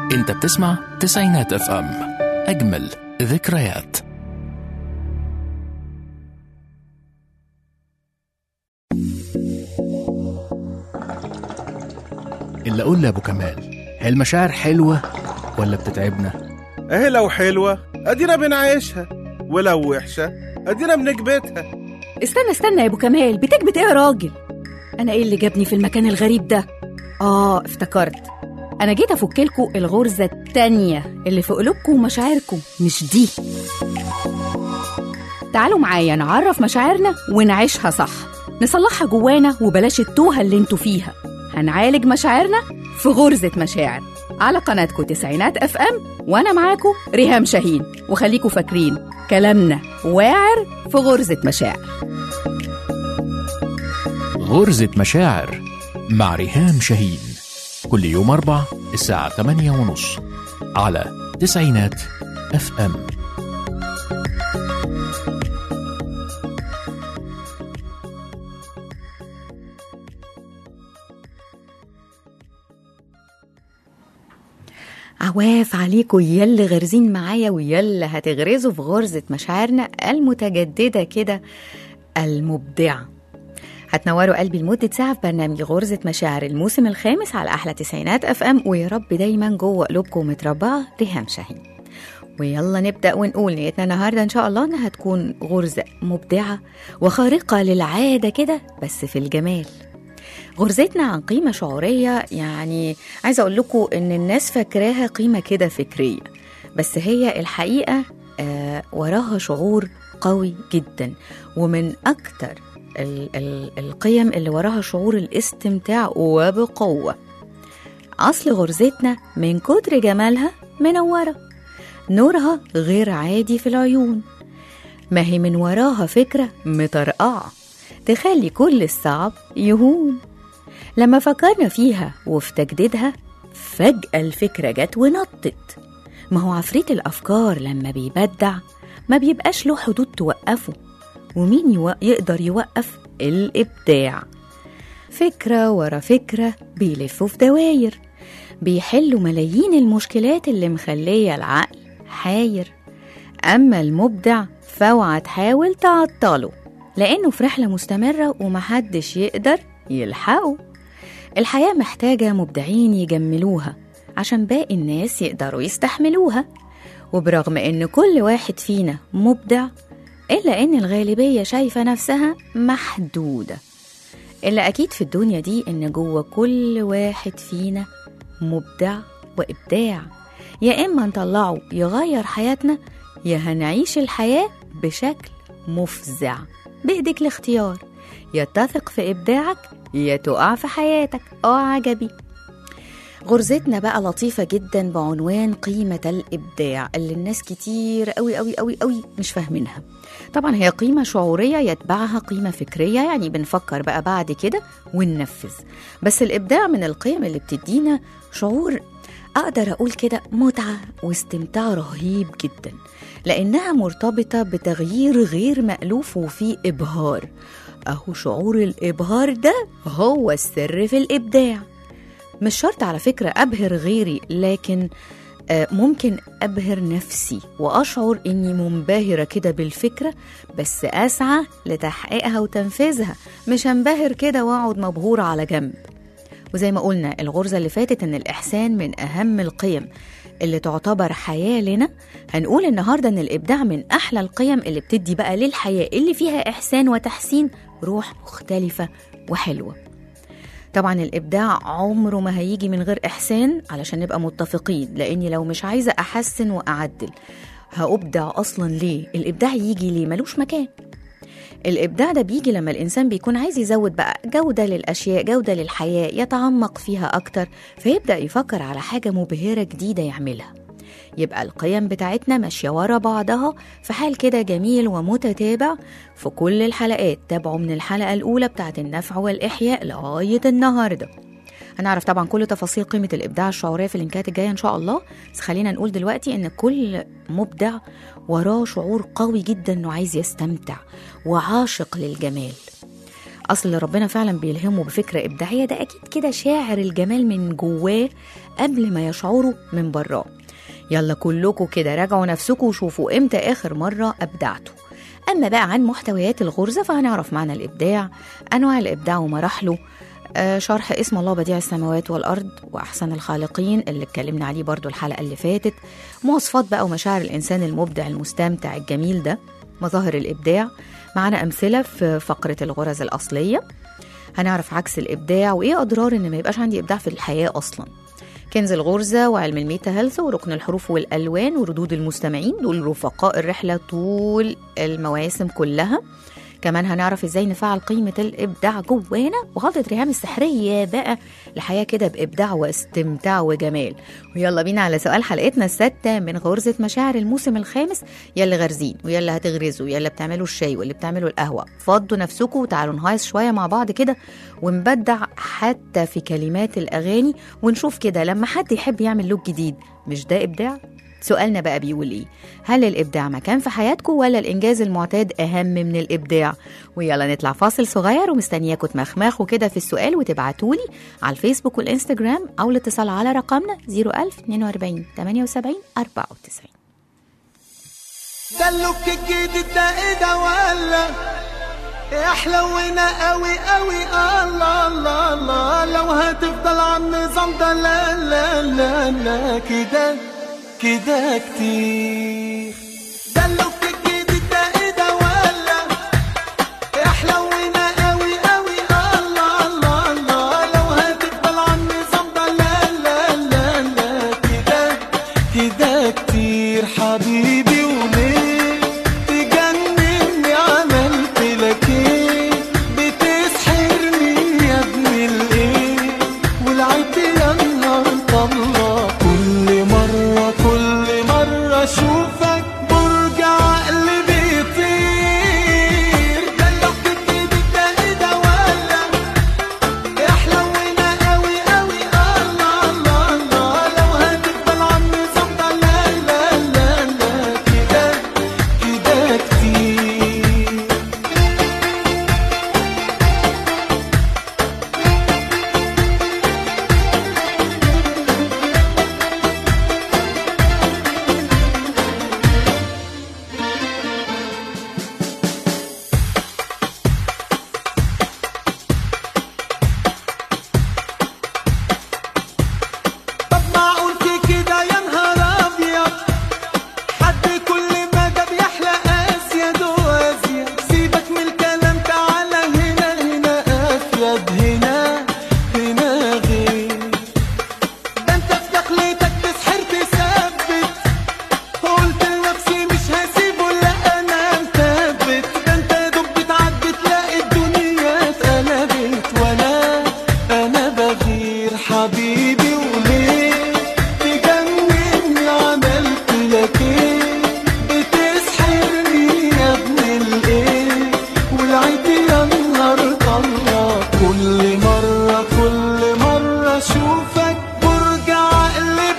انت بتسمع تسعينات اف ام اجمل ذكريات اللي اقول لابو كمال هي المشاعر حلوه ولا بتتعبنا اهي لو حلوة ادينا بنعيشها ولو وحشة ادينا بنكبتها استنى استنى يا ابو كمال بتكبت ايه يا راجل انا ايه اللي جابني في المكان الغريب ده اه افتكرت انا جيت افكلكوا الغرزه التانية اللي في قلوبكم ومشاعركم مش دي تعالوا معايا نعرف مشاعرنا ونعيشها صح نصلحها جوانا وبلاش التوهه اللي انتوا فيها هنعالج مشاعرنا في غرزه مشاعر على قناتكم تسعينات اف ام وانا معاكم ريهام شاهين وخليكوا فاكرين كلامنا واعر في غرزه مشاعر غرزة مشاعر مع ريهام شاهين كل يوم أربع الساعة 8 ونص على تسعينات اف ام عواف عليكم يلي غارزين معايا ويلي هتغرزوا في غرزة مشاعرنا المتجددة كده المبدعة هتنوروا قلبي لمدة ساعة في برنامج غرزة مشاعر الموسم الخامس على أحلى تسعينات أف أم ويا رب دايما جوه قلوبكم متربعة ريهام شاهين ويلا نبدأ ونقول نيتنا النهاردة إن شاء الله إنها تكون غرزة مبدعة وخارقة للعادة كده بس في الجمال غرزتنا عن قيمة شعورية يعني عايزة أقول لكم إن الناس فاكراها قيمة كده فكرية بس هي الحقيقة آه وراها شعور قوي جدا ومن أكتر ال- ال- القيم اللي وراها شعور الاستمتاع وبقوة أصل غرزتنا من كتر جمالها منورة نورها غير عادي في العيون ما هي من وراها فكرة مطرقعة تخلي كل الصعب يهون لما فكرنا فيها وفي تجديدها فجأة الفكرة جت ونطت ما هو عفريت الأفكار لما بيبدع ما بيبقاش له حدود توقفه ومين يو... يقدر يوقف الإبداع فكرة ورا فكرة بيلفوا في دواير بيحلوا ملايين المشكلات اللي مخلية العقل حاير أما المبدع فاوعى تحاول تعطله لأنه في رحلة مستمرة ومحدش يقدر يلحقه الحياة محتاجة مبدعين يجملوها عشان باقي الناس يقدروا يستحملوها وبرغم إن كل واحد فينا مبدع إلا إن الغالبية شايفة نفسها محدودة إلا أكيد في الدنيا دي إن جوه كل واحد فينا مبدع وإبداع يا إما نطلعه يغير حياتنا يا هنعيش الحياة بشكل مفزع بإيدك الاختيار يا تثق في إبداعك يا تقع في حياتك اه عجبي غرزتنا بقى لطيفة جدا بعنوان قيمة الإبداع اللي الناس كتير قوي قوي قوي قوي مش فاهمينها طبعا هي قيمة شعورية يتبعها قيمة فكرية يعني بنفكر بقى بعد كده وننفذ بس الإبداع من القيم اللي بتدينا شعور أقدر أقول كده متعة واستمتاع رهيب جدا لأنها مرتبطة بتغيير غير مألوف وفيه إبهار أهو شعور الإبهار ده هو السر في الإبداع مش شرط على فكرة أبهر غيري لكن آه، ممكن أبهر نفسي وأشعر إني منبهرة كده بالفكرة بس أسعى لتحقيقها وتنفيذها مش هنبهر كده وأقعد مبهورة على جنب وزي ما قلنا الغرزة اللي فاتت إن الإحسان من أهم القيم اللي تعتبر حياة لنا هنقول النهاردة إن الإبداع من أحلى القيم اللي بتدي بقى للحياة اللي فيها إحسان وتحسين روح مختلفة وحلوة طبعا الإبداع عمره ما هيجي من غير إحسان علشان نبقى متفقين لأني لو مش عايزة أحسن وأعدل هأبدع أصلا ليه الإبداع يجي ليه ملوش مكان الإبداع ده بيجي لما الإنسان بيكون عايز يزود بقى جودة للأشياء جودة للحياة يتعمق فيها أكتر فيبدأ يفكر على حاجة مبهرة جديدة يعملها يبقى القيم بتاعتنا ماشية ورا بعضها في حال كده جميل ومتتابع في كل الحلقات تابعوا من الحلقة الأولى بتاعت النفع والإحياء لغاية النهاردة هنعرف طبعا كل تفاصيل قيمة الإبداع الشعورية في اللينكات الجاية إن شاء الله بس خلينا نقول دلوقتي إن كل مبدع وراه شعور قوي جدا إنه عايز يستمتع وعاشق للجمال اصل اللي ربنا فعلا بيلهمه بفكره ابداعيه ده اكيد كده شاعر الجمال من جواه قبل ما يشعره من براه يلا كلكم كده راجعوا نفسكم وشوفوا امتى اخر مره ابدعتوا اما بقى عن محتويات الغرزه فهنعرف معنى الابداع انواع الابداع ومراحله آه، شرح اسم الله بديع السماوات والارض واحسن الخالقين اللي اتكلمنا عليه برضو الحلقه اللي فاتت مواصفات بقى ومشاعر الانسان المبدع المستمتع الجميل ده مظاهر الابداع معانا امثله في فقره الغرز الاصليه هنعرف عكس الابداع وايه اضرار ان ما يبقاش عندي ابداع في الحياه اصلا كنز الغرزة وعلم الميتا هيلث وركن الحروف والألوان وردود المستمعين دول رفقاء الرحلة طول المواسم كلها كمان هنعرف ازاي نفعل قيمة الإبداع جوانا وخلطة ريهام السحرية بقى لحياة كده بإبداع واستمتاع وجمال ويلا بينا على سؤال حلقتنا الستة من غرزة مشاعر الموسم الخامس يلا غارزين ويلا هتغرزوا يلا بتعملوا الشاي واللي بتعملوا القهوة فضوا نفسكم وتعالوا نهايص شوية مع بعض كده ونبدع حتى في كلمات الأغاني ونشوف كده لما حد يحب يعمل لوك جديد مش ده إبداع؟ سؤالنا بقى بيقول ايه هل الابداع مكان في حياتكم ولا الانجاز المعتاد اهم من الابداع ويلا نطلع فاصل صغير ومستنياكم تمخمخوا كده في السؤال وتبعتولي على الفيسبوك والانستجرام او الاتصال على رقمنا 01042 78 94 ده اللوك الجديد ده ايه ده ولا احلونا قوي قوي الله الله الله لو هتفضل على النظام ده لا لا لا لا كده كده كتير ده اللوك الجديد ده ايه ده ولا احلونا قوي قوي الله الله الله لو هتفضل على النظام ده لا لا لا لا كده كده كتير حبيبي وليه تجنني عملت لك ايه بتسحرني يا ابن الايه والعيب يا نهار طلع كل مرة كل مرة اشوفك برج عقلي بيطير ده لو كنت ده ايه ده ولا احلونا قوي قوي الله الله الله لو هتفضل على النظام ده لا لا لا لا كده كده كتير طب معقول في كده يا نهار ابيض حد كل ما ده بيحلى ازيد وازيد سيبك من الكلام تعالى هنا هنا افيد هنا هنا غير ده انت في دخلتك تسحر تثبت قلت لنفسي مش هسيبه لا انا مثبت ده انت يا دوب بتعدي تلاقي الدنيا اتقلبت وانا انا بغير حبيبي وليه تجنني عملت لك ايه بتسحرني يا ابن الايه والعيد يا نهار طلع كل مرة كل مرة اشوفك برج عقلي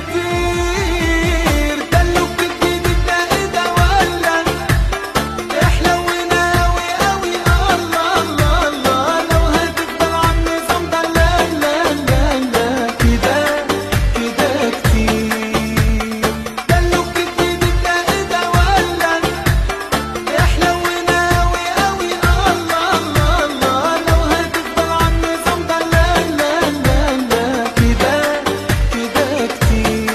بيطير ده اللوك الجديد ده ايه ده ولا احلونا قوي قوي الله الله الله لو هتفضل على النظام ده لا لا لا لا كده كده كتير ده اللوك الجديد ده ايه ده ولا احلونا قوي قوي الله الله الله لو هتفضل على النظام ده لا لا لا لا كده كده كتير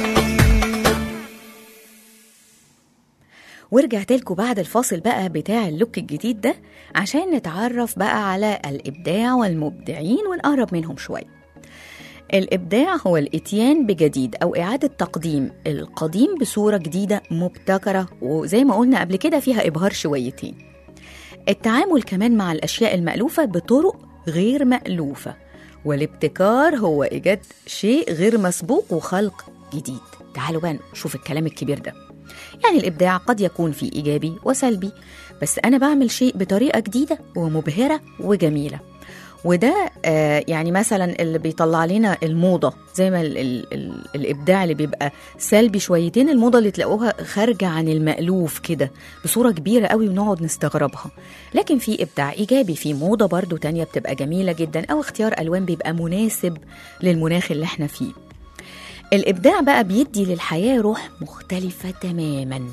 ورجعت لكم بعد الفاصل بقى بتاع اللوك الجديد ده عشان نتعرف بقى على الإبداع والمبدعين ونقرب منهم شوية الإبداع هو الإتيان بجديد أو إعادة تقديم القديم بصورة جديدة مبتكرة وزي ما قلنا قبل كده فيها إبهار شويتين التعامل كمان مع الأشياء المألوفة بطرق غير مألوفة والابتكار هو إيجاد شيء غير مسبوق وخلق جديد تعالوا بقى نشوف الكلام الكبير ده يعني الإبداع قد يكون فيه إيجابي وسلبي بس أنا بعمل شيء بطريقة جديدة ومبهرة وجميلة وده آه يعني مثلا اللي بيطلع لنا الموضة زي ما ال ال ال الإبداع اللي بيبقى سلبي شويتين الموضة اللي تلاقوها خارجة عن المألوف كده بصورة كبيرة قوي ونقعد نستغربها لكن في إبداع إيجابي في موضة برضو تانية بتبقى جميلة جدا أو اختيار ألوان بيبقى مناسب للمناخ اللي احنا فيه الإبداع بقى بيدي للحياة روح مختلفة تماما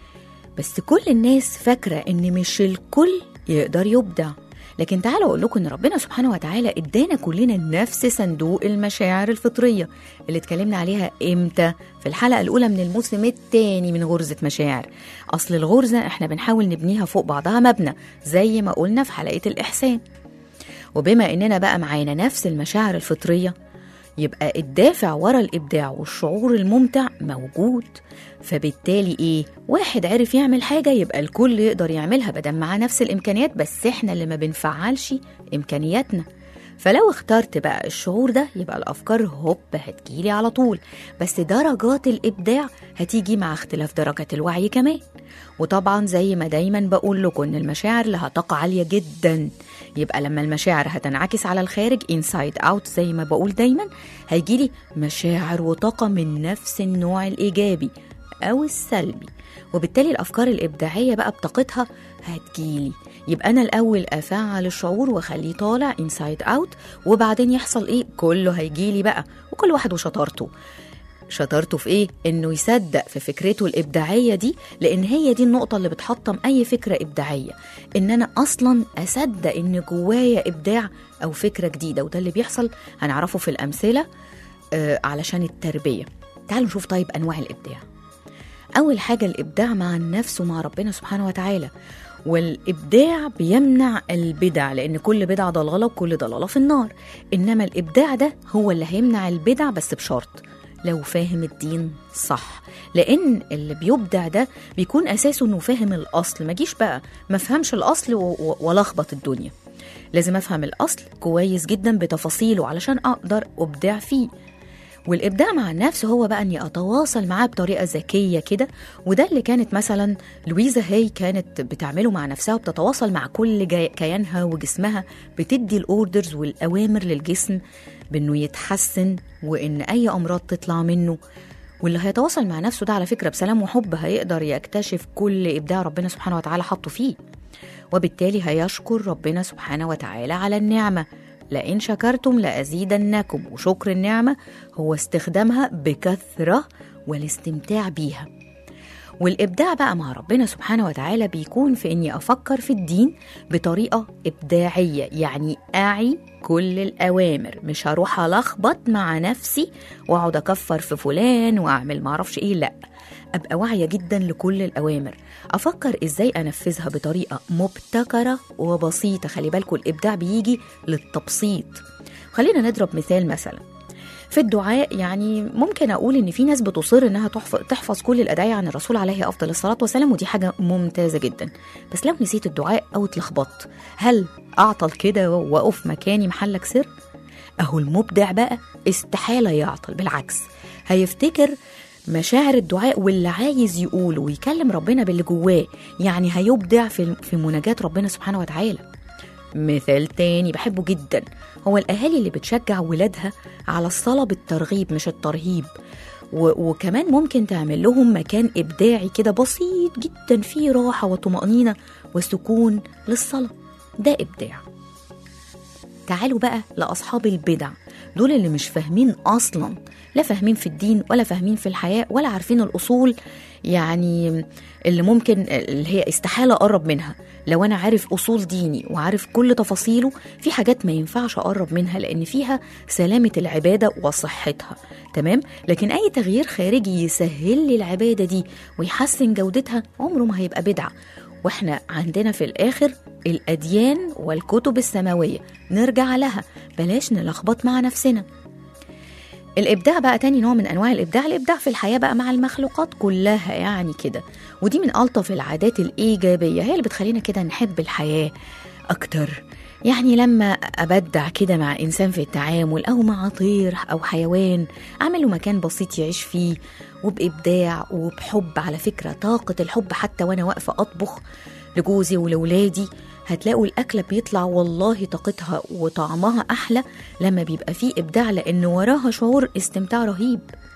بس كل الناس فاكرة إن مش الكل يقدر يبدع لكن تعالوا أقول لكم إن ربنا سبحانه وتعالى إدانا كلنا نفس صندوق المشاعر الفطرية اللي اتكلمنا عليها إمتى في الحلقة الأولى من الموسم الثاني من غرزة مشاعر أصل الغرزة إحنا بنحاول نبنيها فوق بعضها مبنى زي ما قلنا في حلقة الإحسان وبما إننا بقى معانا نفس المشاعر الفطرية يبقى الدافع ورا الإبداع والشعور الممتع موجود فبالتالي إيه؟ واحد عرف يعمل حاجة يبقى الكل يقدر يعملها بدل معاه نفس الإمكانيات بس إحنا اللي ما بنفعلش إمكانياتنا فلو اخترت بقى الشعور ده يبقى الأفكار هوب هتجيلي على طول بس درجات الإبداع هتيجي مع اختلاف درجات الوعي كمان وطبعا زي ما دايما بقول لكم ان المشاعر لها طاقة عالية جدا يبقى لما المشاعر هتنعكس على الخارج انسايد اوت زي ما بقول دايما هيجيلي مشاعر وطاقة من نفس النوع الإيجابي أو السلبي وبالتالي الأفكار الإبداعية بقى بطاقتها هتجيلي يبقى أنا الأول أفعل الشعور وأخليه طالع انسايد اوت وبعدين يحصل إيه كله هيجيلي بقى وكل واحد وشطارته شطارته في ايه؟ انه يصدق في فكرته الابداعيه دي لان هي دي النقطه اللي بتحطم اي فكره ابداعيه ان انا اصلا اصدق ان جوايا ابداع او فكره جديده وده اللي بيحصل هنعرفه في الامثله آه علشان التربيه تعالوا نشوف طيب انواع الابداع اول حاجه الابداع مع النفس ومع ربنا سبحانه وتعالى والابداع بيمنع البدع لان كل بدعه ضلاله وكل ضلاله في النار انما الابداع ده هو اللي هيمنع البدع بس بشرط لو فاهم الدين صح لان اللي بيبدع ده بيكون اساسه انه فاهم الاصل ما جيش بقى ما فهمش الاصل و- و- ولخبط الدنيا لازم افهم الاصل كويس جدا بتفاصيله علشان اقدر ابدع فيه والابداع مع النفس هو بقى اني اتواصل معاه بطريقه ذكيه كده وده اللي كانت مثلا لويزا هي كانت بتعمله مع نفسها وبتتواصل مع كل جا- كيانها وجسمها بتدي الاوردرز والاوامر للجسم بانه يتحسن وان اي امراض تطلع منه واللي هيتواصل مع نفسه ده على فكره بسلام وحب هيقدر يكتشف كل ابداع ربنا سبحانه وتعالى حطه فيه وبالتالي هيشكر ربنا سبحانه وتعالى على النعمه لئن شكرتم لازيدنكم وشكر النعمه هو استخدامها بكثره والاستمتاع بيها والإبداع بقى مع ربنا سبحانه وتعالى بيكون في إني أفكر في الدين بطريقة إبداعية يعني أعي كل الأوامر مش هروح ألخبط مع نفسي وأقعد أكفر في فلان وأعمل معرفش إيه لأ أبقى واعية جدا لكل الأوامر أفكر إزاي أنفذها بطريقة مبتكرة وبسيطة خلي بالكم الإبداع بيجي للتبسيط خلينا نضرب مثال مثلا في الدعاء يعني ممكن اقول ان في ناس بتصر انها تحف- تحفظ كل الادعيه عن الرسول عليه افضل الصلاه والسلام ودي حاجه ممتازه جدا بس لو نسيت الدعاء او اتلخبطت هل اعطل كده واقف مكاني محلك سر اهو المبدع بقى استحاله يعطل بالعكس هيفتكر مشاعر الدعاء واللي عايز يقوله ويكلم ربنا باللي جواه يعني هيبدع في في مناجاة ربنا سبحانه وتعالى مثال تاني بحبه جدا هو الأهالي اللي بتشجع ولادها على الصلاة بالترغيب مش الترهيب و- وكمان ممكن تعمل لهم مكان إبداعي كده بسيط جدا فيه راحة وطمأنينة وسكون للصلاة ده إبداع تعالوا بقى لأصحاب البدع دول اللي مش فاهمين أصلا لا فاهمين في الدين ولا فاهمين في الحياة ولا عارفين الأصول يعني اللي ممكن اللي هي استحالة أقرب منها لو أنا عارف أصول ديني وعارف كل تفاصيله في حاجات ما ينفعش أقرب منها لأن فيها سلامة العبادة وصحتها تمام لكن أي تغيير خارجي يسهل لي العبادة دي ويحسن جودتها عمره ما هيبقى بدعة واحنا عندنا في الاخر الاديان والكتب السماويه نرجع لها بلاش نلخبط مع نفسنا الابداع بقى تاني نوع من انواع الابداع الابداع في الحياه بقى مع المخلوقات كلها يعني كده ودي من الطف العادات الايجابيه هي اللي بتخلينا كده نحب الحياه اكتر يعني لما ابدع كده مع انسان في التعامل او مع طير او حيوان اعمل له مكان بسيط يعيش فيه وبابداع وبحب على فكره طاقه الحب حتى وانا واقفه اطبخ لجوزي ولولادي هتلاقوا الأكلة بيطلع والله طاقتها وطعمها أحلى لما بيبقى فيه إبداع لأن وراها شعور استمتاع رهيب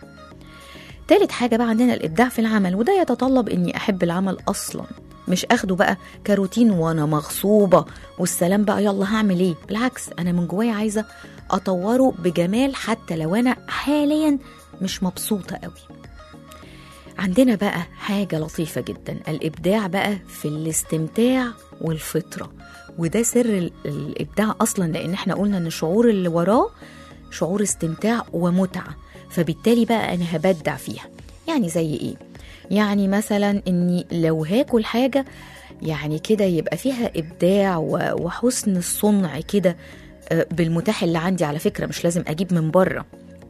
تالت حاجة بقى عندنا الإبداع في العمل وده يتطلب إني أحب العمل أصلا مش أخده بقى كروتين وأنا مغصوبة والسلام بقى يلا هعمل إيه بالعكس أنا من جوايا عايزة أطوره بجمال حتى لو أنا حاليا مش مبسوطة قوي عندنا بقى حاجة لطيفة جدا الإبداع بقى في الاستمتاع والفطرة وده سر ال- الإبداع أصلا لأن احنا قلنا إن الشعور اللي وراه شعور استمتاع ومتعة فبالتالي بقى أنا هبدع فيها يعني زي إيه؟ يعني مثلا إني لو هاكل حاجة يعني كده يبقى فيها إبداع و- وحسن الصنع كده آه، بالمتاح اللي عندي على فكرة مش لازم أجيب من بره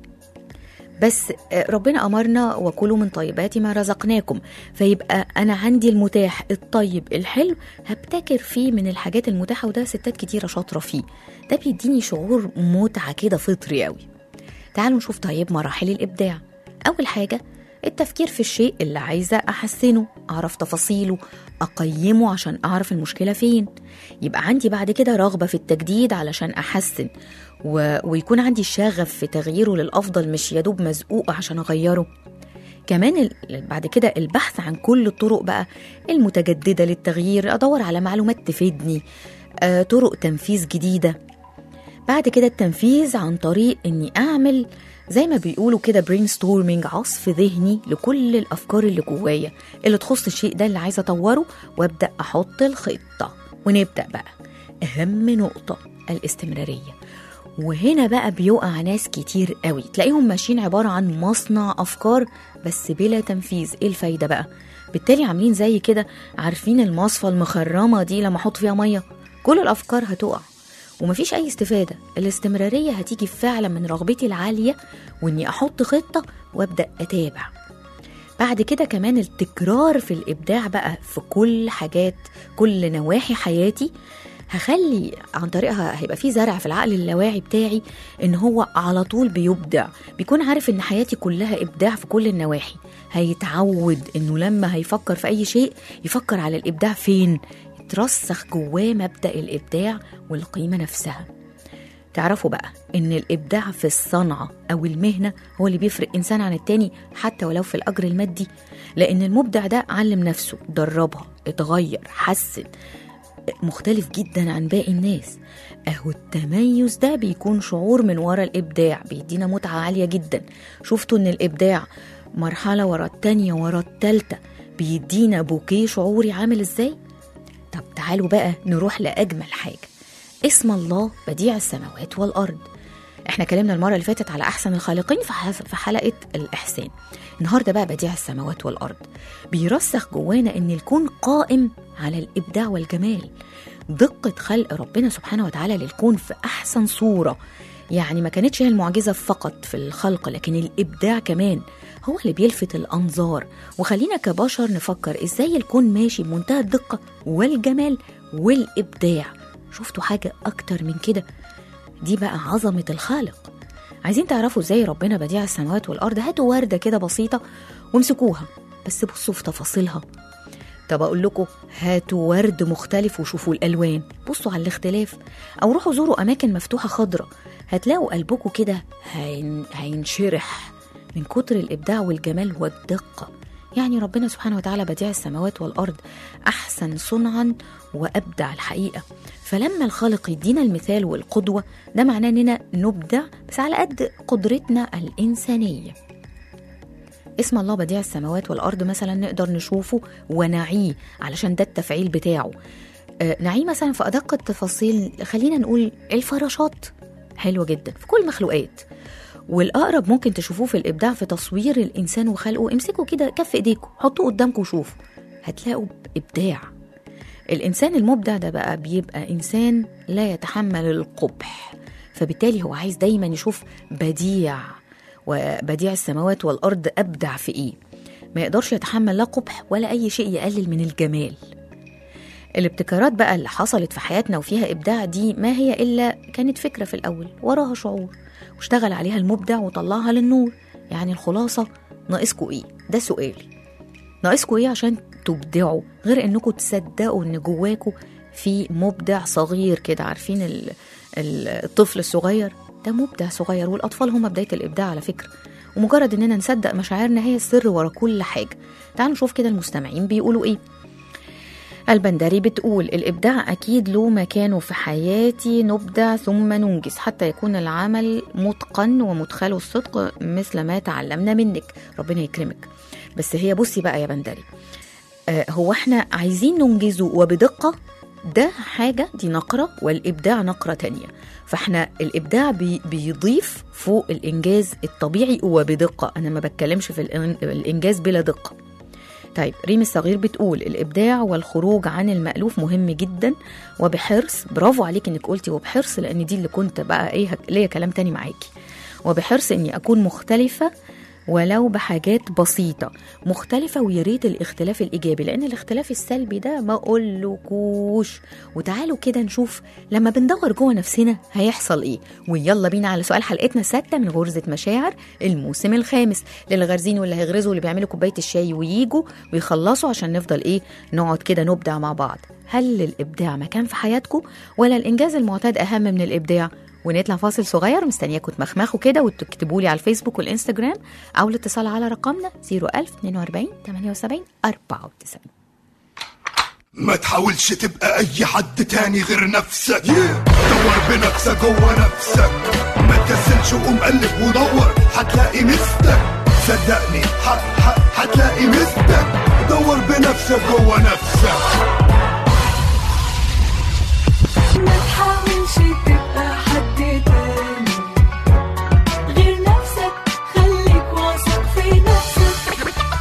بس آه، ربنا أمرنا وكلوا من طيبات ما رزقناكم فيبقى أنا عندي المتاح الطيب الحلو هبتكر فيه من الحاجات المتاحة وده ستات كتيرة شاطرة فيه ده بيديني شعور متعة كده فطري قوي تعالوا نشوف طيب مراحل الإبداع أول حاجة التفكير في الشيء اللي عايزة أحسنه أعرف تفاصيله أقيمه عشان أعرف المشكلة فين يبقى عندي بعد كده رغبة في التجديد علشان أحسن و... ويكون عندي الشغف في تغييره للأفضل مش يدوب مزقوق عشان أغيره كمان ال- بعد كده البحث عن كل الطرق بقى المتجددة للتغيير أدور على معلومات تفيدني آه، طرق تنفيذ جديدة بعد كده التنفيذ عن طريق اني اعمل زي ما بيقولوا كده برين ستورمينج عصف ذهني لكل الافكار اللي جوايا اللي تخص الشيء ده اللي عايزه اطوره وابدا احط الخطه ونبدا بقى اهم نقطه الاستمراريه وهنا بقى بيقع ناس كتير قوي تلاقيهم ماشيين عباره عن مصنع افكار بس بلا تنفيذ ايه الفايده بقى بالتالي عاملين زي كده عارفين المصفى المخرمه دي لما احط فيها ميه كل الافكار هتقع ومفيش أي استفادة الاستمرارية هتيجي فعلا من رغبتي العالية وإني أحط خطة وأبدأ أتابع بعد كده كمان التكرار في الإبداع بقى في كل حاجات كل نواحي حياتي هخلي عن طريقها هيبقى في زرع في العقل اللاواعي بتاعي ان هو على طول بيبدع بيكون عارف ان حياتي كلها ابداع في كل النواحي هيتعود انه لما هيفكر في اي شيء يفكر على الابداع فين يترسخ جواه مبدا الابداع والقيمه نفسها تعرفوا بقى ان الابداع في الصنعه او المهنه هو اللي بيفرق انسان عن التاني حتى ولو في الاجر المادي لان المبدع ده علم نفسه دربها اتغير حسن مختلف جدا عن باقي الناس اهو التميز ده بيكون شعور من ورا الابداع بيدينا متعه عاليه جدا شفتوا ان الابداع مرحله ورا التانيه ورا التالته بيدينا بوكيه شعوري عامل ازاي طب تعالوا بقى نروح لاجمل حاجه اسم الله بديع السماوات والارض احنا اتكلمنا المره اللي فاتت على احسن الخالقين في ح- في حلقه الاحسان النهارده بقى بديع السماوات والارض بيرسخ جوانا ان الكون قائم على الابداع والجمال دقه خلق ربنا سبحانه وتعالى للكون في احسن صوره يعني ما كانتش هي المعجزه فقط في الخلق لكن الابداع كمان هو اللي بيلفت الانظار وخلينا كبشر نفكر ازاي الكون ماشي بمنتهى الدقه والجمال والابداع شفتوا حاجه اكتر من كده دي بقى عظمة الخالق عايزين تعرفوا ازاي ربنا بديع السماوات والأرض هاتوا وردة كده بسيطة وامسكوها بس بصوا في تفاصيلها طب أقول لكم هاتوا ورد مختلف وشوفوا الألوان بصوا على الاختلاف أو روحوا زوروا أماكن مفتوحة خضرة هتلاقوا قلبكم كده هين... هينشرح من كتر الإبداع والجمال والدقة يعني ربنا سبحانه وتعالى بديع السماوات والأرض أحسن صنعا وأبدع الحقيقة فلما الخالق يدينا المثال والقدوة ده معناه إننا نبدع بس على قد قدرتنا الإنسانية اسم الله بديع السماوات والأرض مثلا نقدر نشوفه ونعيه علشان ده التفعيل بتاعه آه، نعيه مثلا في أدق التفاصيل خلينا نقول الفراشات حلوة جدا في كل المخلوقات والأقرب ممكن تشوفوه في الإبداع في تصوير الإنسان وخلقه امسكوا كده كف إيديكم حطوه قدامكم وشوفوا هتلاقوا إبداع الإنسان المبدع ده بقى بيبقى إنسان لا يتحمل القبح فبالتالي هو عايز دايما يشوف بديع وبديع السماوات والأرض أبدع في إيه ما يقدرش يتحمل لا قبح ولا أي شيء يقلل من الجمال الابتكارات بقى اللي حصلت في حياتنا وفيها إبداع دي ما هي إلا كانت فكرة في الأول وراها شعور واشتغل عليها المبدع وطلعها للنور يعني الخلاصة ناقصكوا إيه؟ ده سؤالي ناقصكوا إيه عشان تبدعوا غير انكم تصدقوا ان جواكم في مبدع صغير كده عارفين ال- ال- الطفل الصغير ده مبدع صغير والاطفال هم بدايه الابداع على فكره ومجرد اننا نصدق مشاعرنا هي السر ورا كل حاجه تعالوا نشوف كده المستمعين بيقولوا ايه البندري بتقول الإبداع أكيد له مكانه في حياتي نبدع ثم ننجز حتى يكون العمل متقن ومدخله الصدق مثل ما تعلمنا منك ربنا يكرمك بس هي بصي بقى يا بندري آه هو احنا عايزين ننجزه وبدقة ده حاجة دي نقرة والإبداع نقرة تانية فاحنا الإبداع بي بيضيف فوق الإنجاز الطبيعي وبدقة أنا ما بتكلمش في الإن- الإنجاز بلا دقة طيب ريم الصغير بتقول الإبداع والخروج عن المألوف مهم جدا وبحرص برافو عليك إنك قلتي وبحرص لأن دي اللي كنت بقى إيه هك- ليا كلام تاني معاكي وبحرص إني أكون مختلفة ولو بحاجات بسيطة مختلفة ويا ريت الاختلاف الإيجابي لأن الاختلاف السلبي ده ما أقولكوش وتعالوا كده نشوف لما بندور جوه نفسنا هيحصل إيه ويلا بينا على سؤال حلقتنا السادسة من غرزة مشاعر الموسم الخامس للغارزين واللي هيغرزوا واللي بيعملوا كوباية الشاي وييجوا ويخلصوا عشان نفضل إيه نقعد كده نبدع مع بعض هل الإبداع مكان في حياتكم ولا الإنجاز المعتاد أهم من الإبداع ونطلع فاصل صغير مستنياكم تمخمخوا كده وتكتبوا لي على الفيسبوك والانستجرام او الاتصال على رقمنا 01042 78 94 ما تحاولش تبقى اي حد تاني غير نفسك دور بنفسك جوه نفسك ما تكسلش وقوم قلب ودور هتلاقي مستك صدقني ح- ح- هتلاقي مستك دور بنفسك جوه نفسك ما تحاولش تبقى حد تاني غير نفسك خليك واثق في نفسك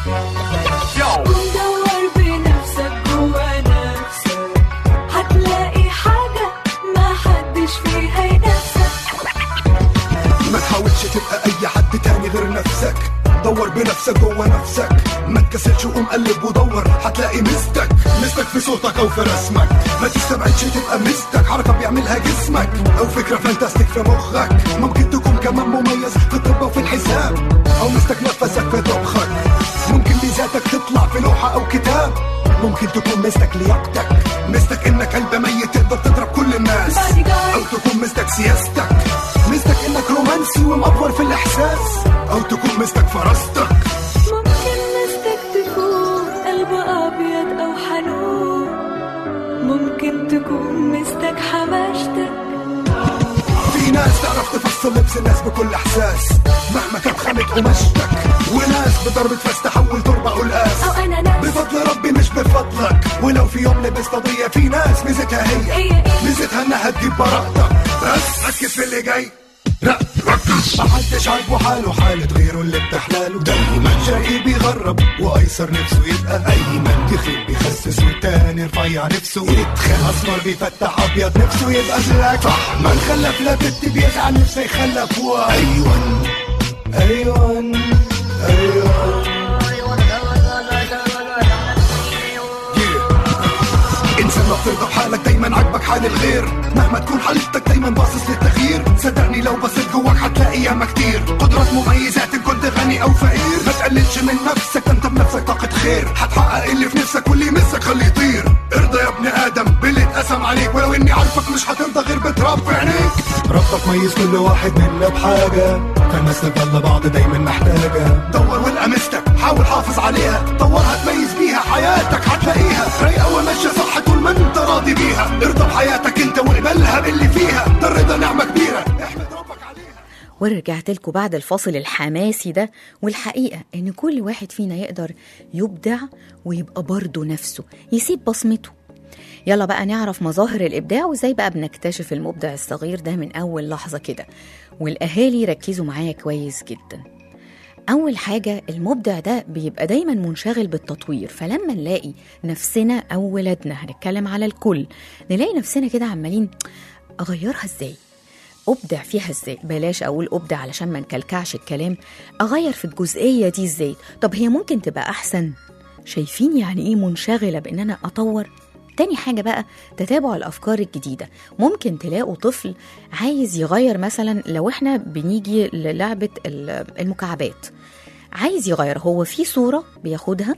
ودور بنفسك جوا نفسك هتلاقي حاجة ما حدش فيها ينافسك ما تحاولش تبقى اي حد تاني غير نفسك دور بنفسك جوه نفسك ما تكسلش وقوم قلب ودور هتلاقي مستك مستك في صوتك او في رسمك ما تستبعدش تبقى مستك حركه بيعملها جسمك او فكره فانتاستيك في مخك ممكن تكون كمان مميز في الطب وفي الحساب او مستك نفسك في طبخك ممكن ميزاتك تطلع في لوحه او كتاب ممكن تكون مستك لياقتك مستك انك قلب ميت تقدر تضرب كل الناس او تكون مستك سياستك مستك انك رومانسي ومأفور في الاحساس او تكون مستك فراستك ممكن مستك تكون قلب أبيض أو حنون ممكن تكون مستك حماشتك في ناس تعرف تفصل لبس الناس بكل احساس مهما كانت خامة قماشتك وناس بضربة فاس تحول تربة قلقاس أو أنا ناس بفضل ربي مش بفضلك ولو في يوم لبست قضية في ناس ميزتها هي هي إيه؟ ميزتها انها تجيب براءتك بس ركز في اللي جاي لا ركز محدش عاجبه حاله حالة غيره اللي بتحلاله دايما شقي بيغرب وايسر نفسه يبقى ايمن تخيل بيخسس والتاني رفيع نفسه يتخن اسمر بيفتح ابيض نفسه يبقى بلاك صح من خلف لا بنت بيزعل نفسه يخلف ايوان ايوان ايوان انسان ما بترضى بحالك دايما عاجبك حال الغير مهما تكون حالتك دايما باصص للتغيير صدقني لو بصيت جواك هتلاقي ياما كتير قدرات مميزات ان كنت غني او فقير ما تقللش من نفسك ده انت بنفسك طاقة خير هتحقق اللي في نفسك واللي يمسك خليه يطير ارضى يا ابن ادم باللي اتقسم عليك ولو اني عارفك مش هترضى غير بتراب في عينيك ربك ميز كل واحد منا بحاجة فالناس تفضل بعض دايما محتاجة دور والقى مستك حاول حافظ عليها طورها تميز بيها حياتك هتلاقيها رايقة وماشية صح طول ما انت راضي بيها ارضى بحياتك انت واقبلها باللي فيها ده الرضا نعمة كبيرة احمد ربك عليها ورجعت لكم بعد الفاصل الحماسي ده والحقيقة إن كل واحد فينا يقدر يبدع ويبقى برضه نفسه يسيب بصمته يلا بقى نعرف مظاهر الإبداع وإزاي بقى بنكتشف المبدع الصغير ده من أول لحظة كده والأهالي ركزوا معايا كويس جدا أول حاجة المبدع ده بيبقى دايما منشغل بالتطوير فلما نلاقي نفسنا أو ولادنا هنتكلم على الكل نلاقي نفسنا كده عمالين أغيرها إزاي ابدع فيها ازاي بلاش اقول ابدع علشان ما نكلكعش الكلام اغير في الجزئيه دي ازاي طب هي ممكن تبقى احسن شايفين يعني ايه منشغله بان انا اطور تاني حاجة بقى تتابع الأفكار الجديدة ممكن تلاقوا طفل عايز يغير مثلا لو احنا بنيجي للعبة ال- المكعبات عايز يغير هو في صورة بياخدها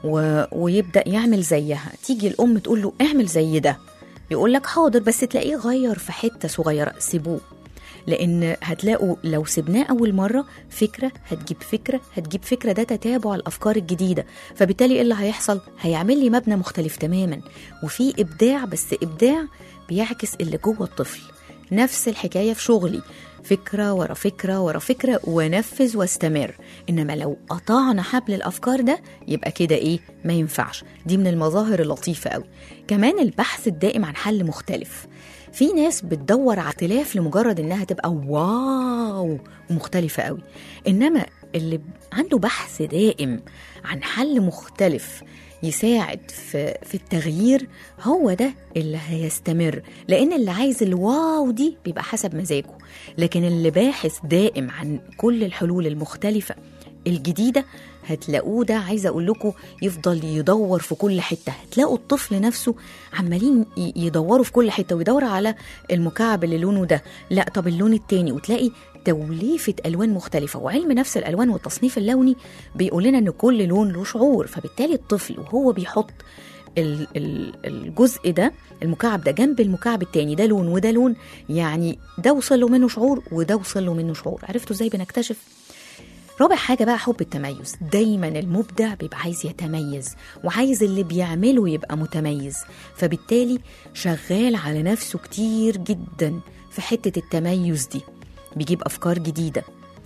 و... ويبدا يعمل زيها تيجي الام تقول له اعمل زي ده يقول لك حاضر بس تلاقيه غير في حته صغيره سيبوه لان هتلاقوا لو سبناه اول مره فكره هتجيب فكره هتجيب فكره ده تتابع الافكار الجديده فبالتالي ايه اللي هيحصل هيعمل لي مبنى مختلف تماما وفي ابداع بس ابداع بيعكس اللي جوه الطفل نفس الحكايه في شغلي فكره ورا فكره ورا فكره ونفذ واستمر انما لو قطعنا حبل الافكار ده يبقى كده ايه ما ينفعش دي من المظاهر اللطيفه قوي كمان البحث الدائم عن حل مختلف في ناس بتدور على اختلاف لمجرد انها تبقى واو ومختلفه قوي انما اللي عنده بحث دائم عن حل مختلف يساعد في في التغيير هو ده اللي هيستمر لان اللي عايز الواو دي بيبقى حسب مزاجه لكن اللي باحث دائم عن كل الحلول المختلفه الجديده هتلاقوه ده عايزه اقول لكم يفضل يدور في كل حته هتلاقوا الطفل نفسه عمالين ي- يدوروا في كل حته ويدور على المكعب اللي لونه ده لا طب اللون التاني وتلاقي توليفه الوان مختلفه وعلم نفس الالوان والتصنيف اللوني بيقول لنا ان كل لون له شعور فبالتالي الطفل وهو بيحط ال- ال- الجزء ده المكعب ده جنب المكعب التاني ده لون وده لون يعني ده وصل له منه شعور وده وصل له منه شعور عرفتوا ازاي بنكتشف رابع حاجة بقى حب التميز دايما المبدع بيبقى عايز يتميز وعايز اللي بيعمله يبقى متميز فبالتالي شغال على نفسه كتير جدا في حتة التميز دي بيجيب أفكار جديدة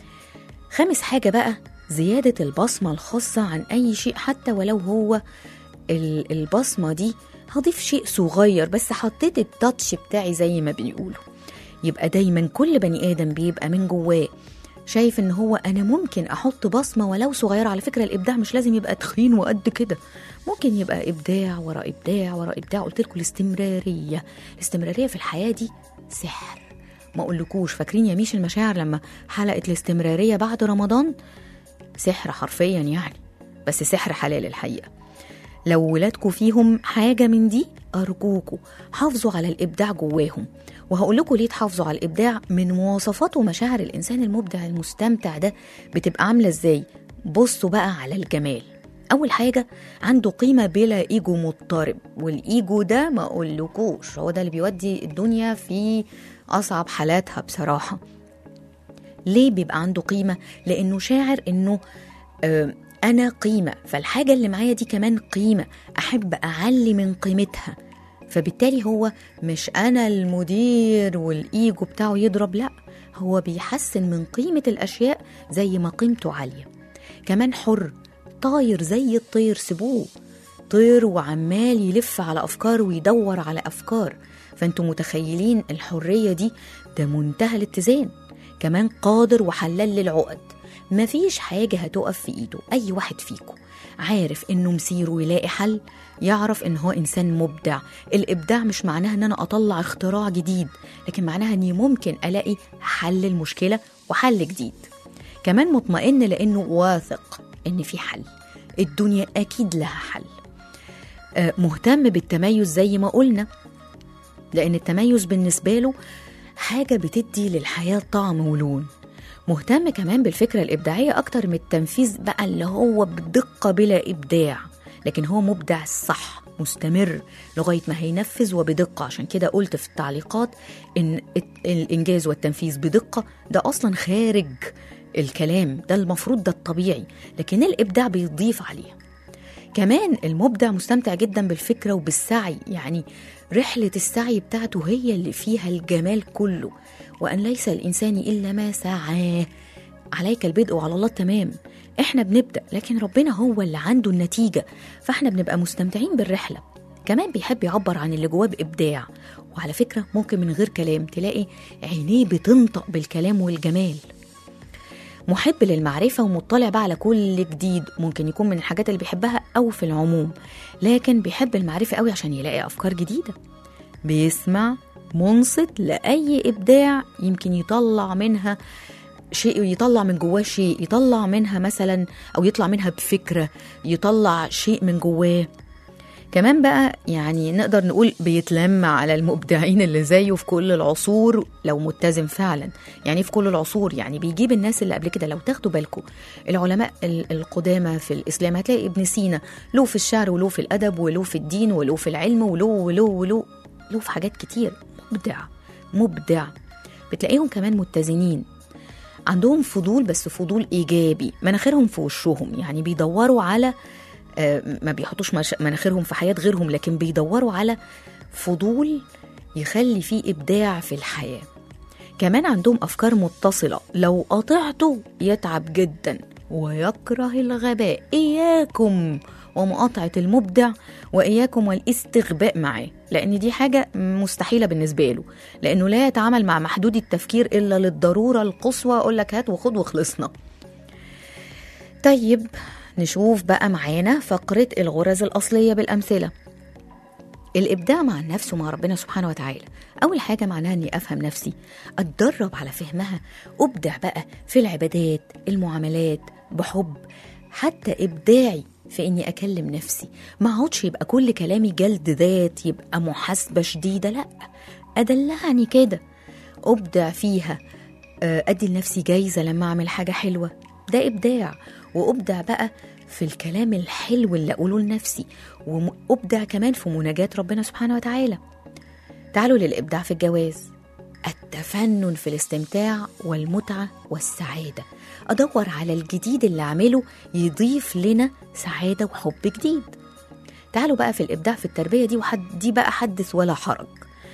خامس حاجة بقى زيادة البصمة الخاصة عن أي شيء حتى ولو هو ال- البصمة دي هضيف شيء صغير بس حطيت التاتش بتاعي زي ما بيقولوا يبقى دايما كل بني آدم بيبقى من جواه شايف ان هو انا ممكن احط بصمه ولو صغيره على فكره الابداع مش لازم يبقى تخين وقد كده ممكن يبقى ابداع ورا ابداع ورا ابداع قلت لكم الاستمراريه الاستمراريه في الحياه دي سحر ما اقولكوش فاكرين يا ميش المشاعر لما حلقه الاستمراريه بعد رمضان سحر حرفيا يعني بس سحر حلال الحقيقه لو ولادكم فيهم حاجة من دي أرجوكوا حافظوا على الإبداع جواهم وهقول لكم ليه تحافظوا على الإبداع من مواصفات ومشاعر الإنسان المبدع المستمتع ده بتبقى عاملة إزاي بصوا بقى على الجمال أول حاجة عنده قيمة بلا إيجو مضطرب والإيجو ده ما أقولكوش هو ده اللي بيودي الدنيا في أصعب حالاتها بصراحة ليه بيبقى عنده قيمة؟ لأنه شاعر إنه آه، أنا قيمة فالحاجة اللي معايا دي كمان قيمة أحب أعلي من قيمتها فبالتالي هو مش أنا المدير والإيجو بتاعه يضرب لأ هو بيحسن من قيمة الأشياء زي ما قيمته عالية كمان حر طاير زي الطير سيبوه طير وعمال يلف على أفكار ويدور على أفكار فأنتوا متخيلين الحرية دي ده منتهى الاتزان كمان قادر وحلال للعقد مفيش حاجة هتقف في إيده أي واحد فيكم عارف إنه مسيره يلاقي حل يعرف إن هو إنسان مبدع الإبداع مش معناها إن أنا أطلع اختراع جديد لكن معناها إني ممكن ألاقي حل المشكلة وحل جديد كمان مطمئن لأنه واثق إن في حل الدنيا أكيد لها حل آه، مهتم بالتميز زي ما قلنا لأن التميز بالنسبة له حاجة بتدي للحياة طعم ولون مهتم كمان بالفكرة الإبداعية أكتر من التنفيذ بقى اللي هو بدقة بلا إبداع لكن هو مبدع صح مستمر لغاية ما هينفذ وبدقة عشان كده قلت في التعليقات إن الت- الإنجاز والتنفيذ بدقة ده أصلا خارج الكلام ده المفروض ده الطبيعي لكن الإبداع بيضيف عليه كمان المبدع مستمتع جدا بالفكرة وبالسعي يعني رحلة السعي بتاعته هي اللي فيها الجمال كله وأن ليس الإنسان إلا ما سعاه عليك البدء وعلى الله التمام احنا بنبدأ لكن ربنا هو اللي عنده النتيجة فاحنا بنبقى مستمتعين بالرحلة كمان بيحب يعبر عن اللي جواه بإبداع وعلى فكرة ممكن من غير كلام تلاقي عينيه بتنطق بالكلام والجمال محب للمعرفة ومطلع بقى على كل جديد ممكن يكون من الحاجات اللي بيحبها أو في العموم لكن بيحب المعرفة قوي عشان يلاقي أفكار جديدة بيسمع منصت لأي إبداع يمكن يطلع منها شيء يطلع من جواه شيء يطلع منها مثلا أو يطلع منها بفكرة يطلع شيء من جواه كمان بقى يعني نقدر نقول بيتلم على المبدعين اللي زيه في كل العصور لو متزن فعلا يعني في كل العصور يعني بيجيب الناس اللي قبل كده لو تاخدوا بالكم العلماء ال- القدامى في الإسلام هتلاقي ابن سينا له في الشعر وله في الأدب وله في الدين وله في العلم وله وله وله له في حاجات كتير مبدع مبدع بتلاقيهم كمان متزنين عندهم فضول بس فضول ايجابي مناخيرهم في وشهم يعني بيدوروا على آه، ما بيحطوش مش- مناخيرهم في حياه غيرهم لكن بيدوروا على فضول يخلي فيه ابداع في الحياه كمان عندهم افكار متصله لو قاطعته يتعب جدا ويكره الغباء اياكم ومقاطعه المبدع واياكم والاستغباء معاه لان دي حاجه مستحيله بالنسبه له لانه لا يتعامل مع محدود التفكير الا للضروره القصوى اقول لك هات وخد وخلصنا طيب نشوف بقى معانا فقره الغرز الاصليه بالامثله الإبداع مع النفس ومع ربنا سبحانه وتعالى أول حاجة معناها أني أفهم نفسي أتدرب على فهمها أبدع بقى في العبادات المعاملات بحب حتى إبداعي في إني أكلم نفسي ما اقعدش يبقى كل كلامي جلد ذات يبقى محاسبة شديدة لأ أدلعني كده أبدع فيها آه، أدي لنفسي جايزة لما أعمل حاجة حلوة ده إبداع وأبدع بقى في الكلام الحلو اللي أقوله لنفسي وأبدع كمان في مناجاة ربنا سبحانه وتعالى تعالوا للإبداع في الجواز التفنن في الاستمتاع والمتعة والسعادة أدور على الجديد اللي أعمله يضيف لنا سعادة وحب جديد تعالوا بقى في الإبداع في التربية دي وحد دي بقى حدث ولا حرج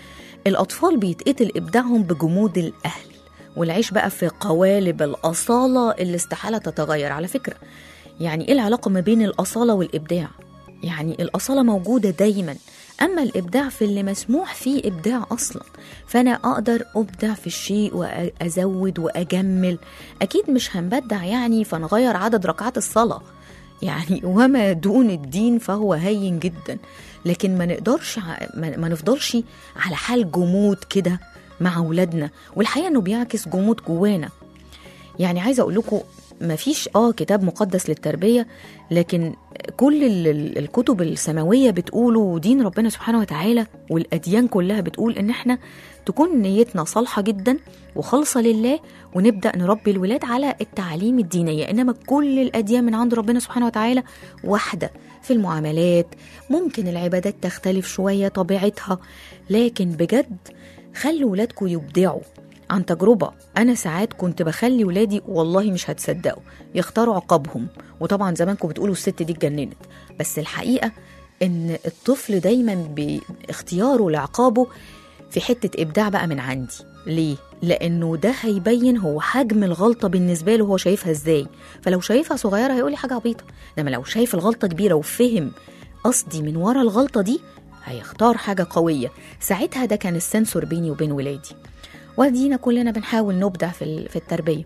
الأطفال بيتقتل إبداعهم بجمود الأهل والعيش بقى في قوالب الأصالة اللي استحالة تتغير على فكرة يعني إيه العلاقة ما بين الأصالة والإبداع؟ يعني الأصالة موجودة دايما أما الإبداع في اللي مسموح فيه إبداع أصلا فأنا أقدر أبدع في الشيء وأزود وأجمل أكيد مش هنبدع يعني فنغير عدد ركعات الصلاة يعني وما دون الدين فهو هين جدا لكن ما نقدرش ع- ما ما نفضلش على حال جمود كده مع أولادنا والحقيقة إنه بيعكس جمود جوانا يعني عايزه اقول لكم مفيش اه كتاب مقدس للتربيه لكن كل ال- ال- الكتب السماويه بتقوله ودين ربنا سبحانه وتعالى والاديان كلها بتقول ان احنا تكون نيتنا صالحه جدا وخالصه لله ونبدا نربي الولاد على التعاليم الدينيه انما كل الاديان من عند ربنا سبحانه وتعالى واحده في المعاملات ممكن العبادات تختلف شويه طبيعتها لكن بجد خلوا ولادكم يبدعوا عن تجربة أنا ساعات كنت بخلي ولادي والله مش هتصدقوا يختاروا عقابهم وطبعا زمانكم بتقولوا الست دي اتجننت بس الحقيقة إن الطفل دايما باختياره لعقابه في حتة إبداع بقى من عندي ليه؟ لأنه ده هيبين هو حجم الغلطة بالنسبة له هو شايفها إزاي فلو شايفها صغيرة هيقولي حاجة عبيطة إنما لو شايف الغلطة كبيرة وفهم قصدي من ورا الغلطة دي هيختار حاجة قوية ساعتها ده كان السنسور بيني وبين ولادي وادينا كلنا بنحاول نبدع في ال- في التربيه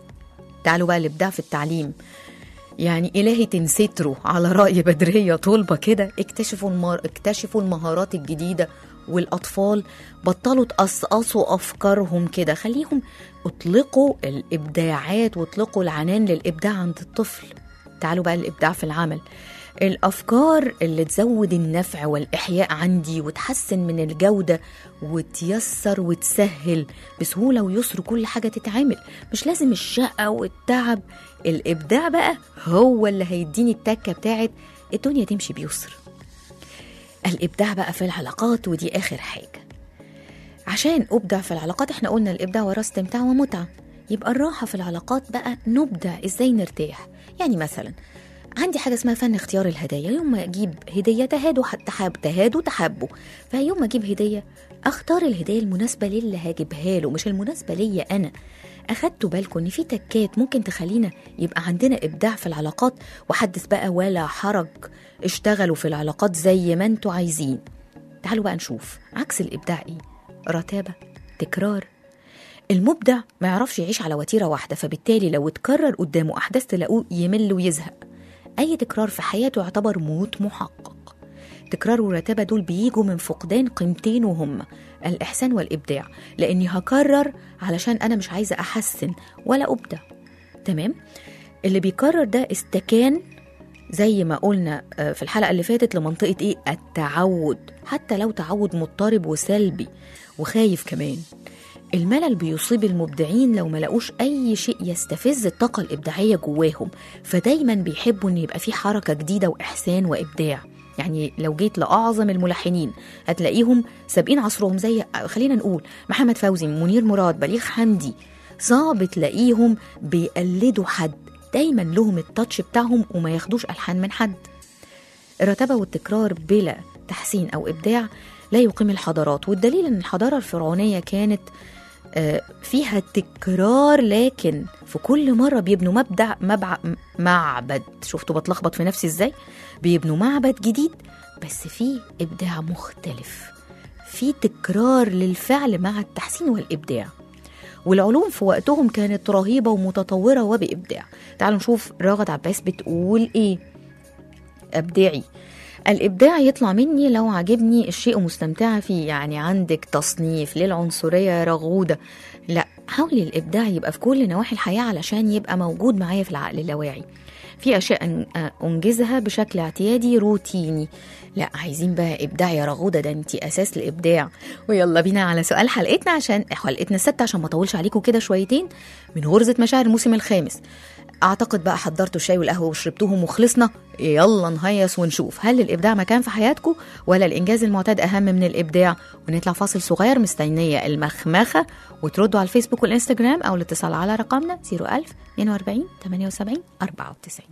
تعالوا بقى الابداع في التعليم يعني إلهي تنستروا على رأي بدرية طلبة كده اكتشفوا المر... اكتشفوا المهارات الجديدة والأطفال بطلوا تقصقصوا أفكارهم كده خليهم اطلقوا الإبداعات واطلقوا العنان للإبداع عند الطفل تعالوا بقى الإبداع في العمل الأفكار اللي تزود النفع والإحياء عندي وتحسن من الجودة وتيسر وتسهل بسهولة ويسر كل حاجة تتعمل مش لازم الشقة والتعب الإبداع بقى هو اللي هيديني التكة بتاعت الدنيا تمشي بيسر الإبداع بقى في العلاقات ودي آخر حاجة عشان أبدع في العلاقات احنا قلنا الإبداع وراه استمتاع ومتعة يبقى الراحة في العلاقات بقى نبدع ازاي نرتاح يعني مثلا عندي حاجة اسمها فن اختيار الهدايا يوم ما أجيب هدية تهادوا تحاب تهادوا تحبوا فيوم ما أجيب هدية أختار الهدية المناسبة للي هجيبها له مش المناسبة ليا أنا أخدتوا بالكم إن في تكات ممكن تخلينا يبقى عندنا إبداع في العلاقات وحدث بقى ولا حرج اشتغلوا في العلاقات زي ما انتوا عايزين تعالوا بقى نشوف عكس الإبداع إيه رتابة تكرار المبدع ما يعرفش يعيش على وتيرة واحدة فبالتالي لو اتكرر قدامه أحداث تلاقوه يمل ويزهق أي تكرار في حياته يعتبر موت محقق تكرار والرتابة دول بيجوا من فقدان قيمتين وهم الإحسان والإبداع لأني هكرر علشان أنا مش عايزة أحسن ولا أبدع تمام اللي بيكرر ده استكان زي ما قلنا آه، في الحلقة اللي فاتت لمنطقة إيه التعود حتى لو تعود مضطرب وسلبي وخايف كمان الملل بيصيب المبدعين لو ما لقوش أي شيء يستفز الطاقة الإبداعية جواهم فدايما بيحبوا إن يبقى في حركة جديدة وإحسان وإبداع يعني لو جيت لأعظم الملحنين هتلاقيهم سابقين عصرهم زي خلينا نقول محمد فوزي منير مراد بليغ حمدي صعب تلاقيهم بيقلدوا حد دايما لهم التاتش بتاعهم وما ياخدوش ألحان من حد الرتابة والتكرار بلا تحسين أو إبداع لا يقيم الحضارات والدليل أن الحضارة الفرعونية كانت آه، فيها تكرار لكن في كل مرة بيبنوا مبدع مبع معبد شفتوا بتلخبط في نفسي ازاي بيبنوا معبد جديد بس فيه إبداع مختلف في تكرار للفعل مع التحسين والإبداع والعلوم في وقتهم كانت رهيبة ومتطورة وبإبداع تعالوا نشوف راغد عباس بتقول إيه أبداعي الإبداع يطلع مني لو عجبني الشيء ومستمتعة فيه يعني عندك تصنيف للعنصرية يا رغودة لا حاولي الإبداع يبقى في كل نواحي الحياة علشان يبقى موجود معايا في العقل اللاواعي في أشياء أن- أنجزها بشكل اعتيادي روتيني لا عايزين بقى إبداع يا رغودة ده أنت أساس الإبداع ويلا بينا على سؤال حلقتنا عشان حلقتنا الستة عشان ما أطولش عليكم كده شويتين من غرزة مشاعر الموسم الخامس اعتقد بقى حضرتوا الشاي والقهوه وشربتوهم وخلصنا يلا نهيص ونشوف هل الابداع مكان في حياتكم ولا الانجاز المعتاد اهم من الابداع ونطلع فاصل صغير مستنيه المخمخه وتردوا على الفيسبوك والانستجرام او الاتصال على رقمنا 01000 42 78 94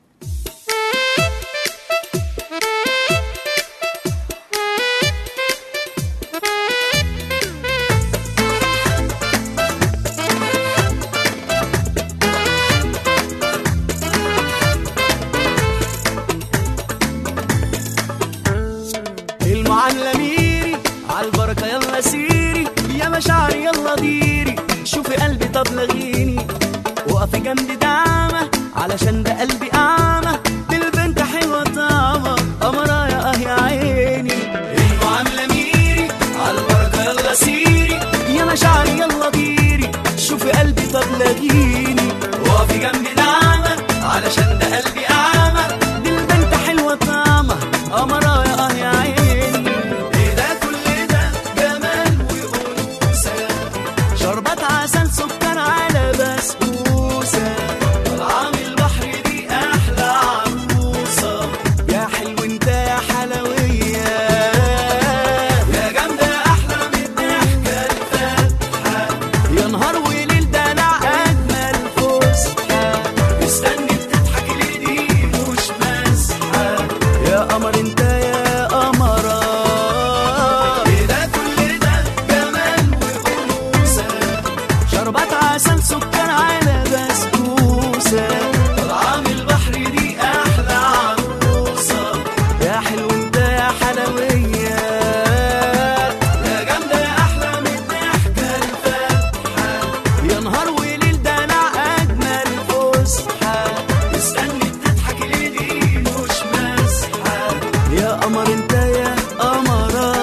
المعاملة ميري عالبركة يلا سيري يا مشاعري يلا ديري شوفي قلبي طب لغيني وقفي جنبي دعمة علشان ده قلبي أعمى دي البنت حلوة طعمة قمرة يا اه يا عيني المعاملة ميري عالبركة يلا سيري يا مشاعري يلا ديري شوفي قلبي طب لغيني وقفي جنبي دعمة علشان ده قلبي أعمى دي البنت حلوة طعمة قمرة يا اه يا عيني ايه ده كل ده جمال وأنوثة شربات عسل سكر على بسبوسة طالعة من البحر دي أحلى عروسة يا حلو انت يا حلوية يا جامدة أحلى من الضحكة الفاتحة يا نهار وليل دلع أجمل فسحة استني بتضحك ليه دي مش مسحة يا قمر انت يا قمرة ايه ده كل ده جمال وأنوثة شربات عسل سكر على بسبوسة طالعة من البحر دي أحلى عروسة يا حلو انت يا حلوية يا جامدة يا أحلى من الضحكة الفاتحة يا نهار وليل دلع أجمل فسحة استني بتضحك ليه دي مش مسحة يا قمر انت يا قمرات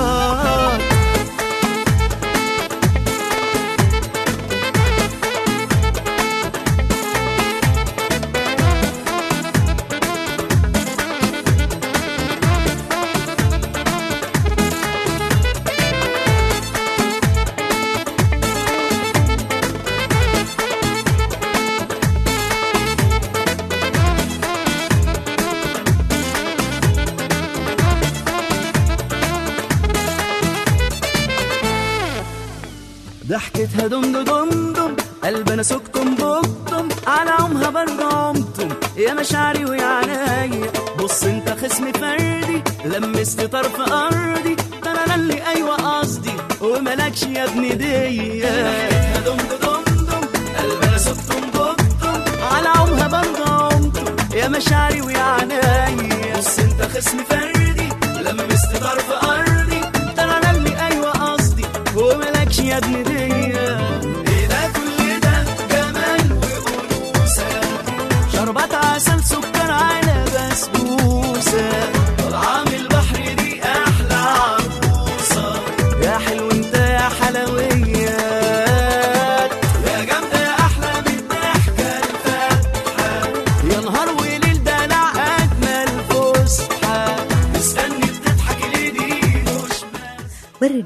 ضحكتها دم دم دم قلب انا سكتم بكتم على عمها برضه عمتم يا مشاعري ويا عينيا بص انت خصم فردي لمست طرف ارضي ده انا اللي ايوه قصدي وملكش يا ابن ديا ضحكتها دم دم دم قلب انا سكتم بكتم على عمها برضه عمتم يا مشاعري ويا عينيا بص انت خصم فردي لمست طرف ارضي ده انا اللي ايوه قصدي وملكش يا ابن ديا ايه ده كل ده جمال وانوثه شربات عسل سكر على بسبوسه طالعه من البحر دي احلى عروسه يا حلو انت يا حلويات يا جامده يا احلى من الضحكه الفاتحه يا نهار وليل دلع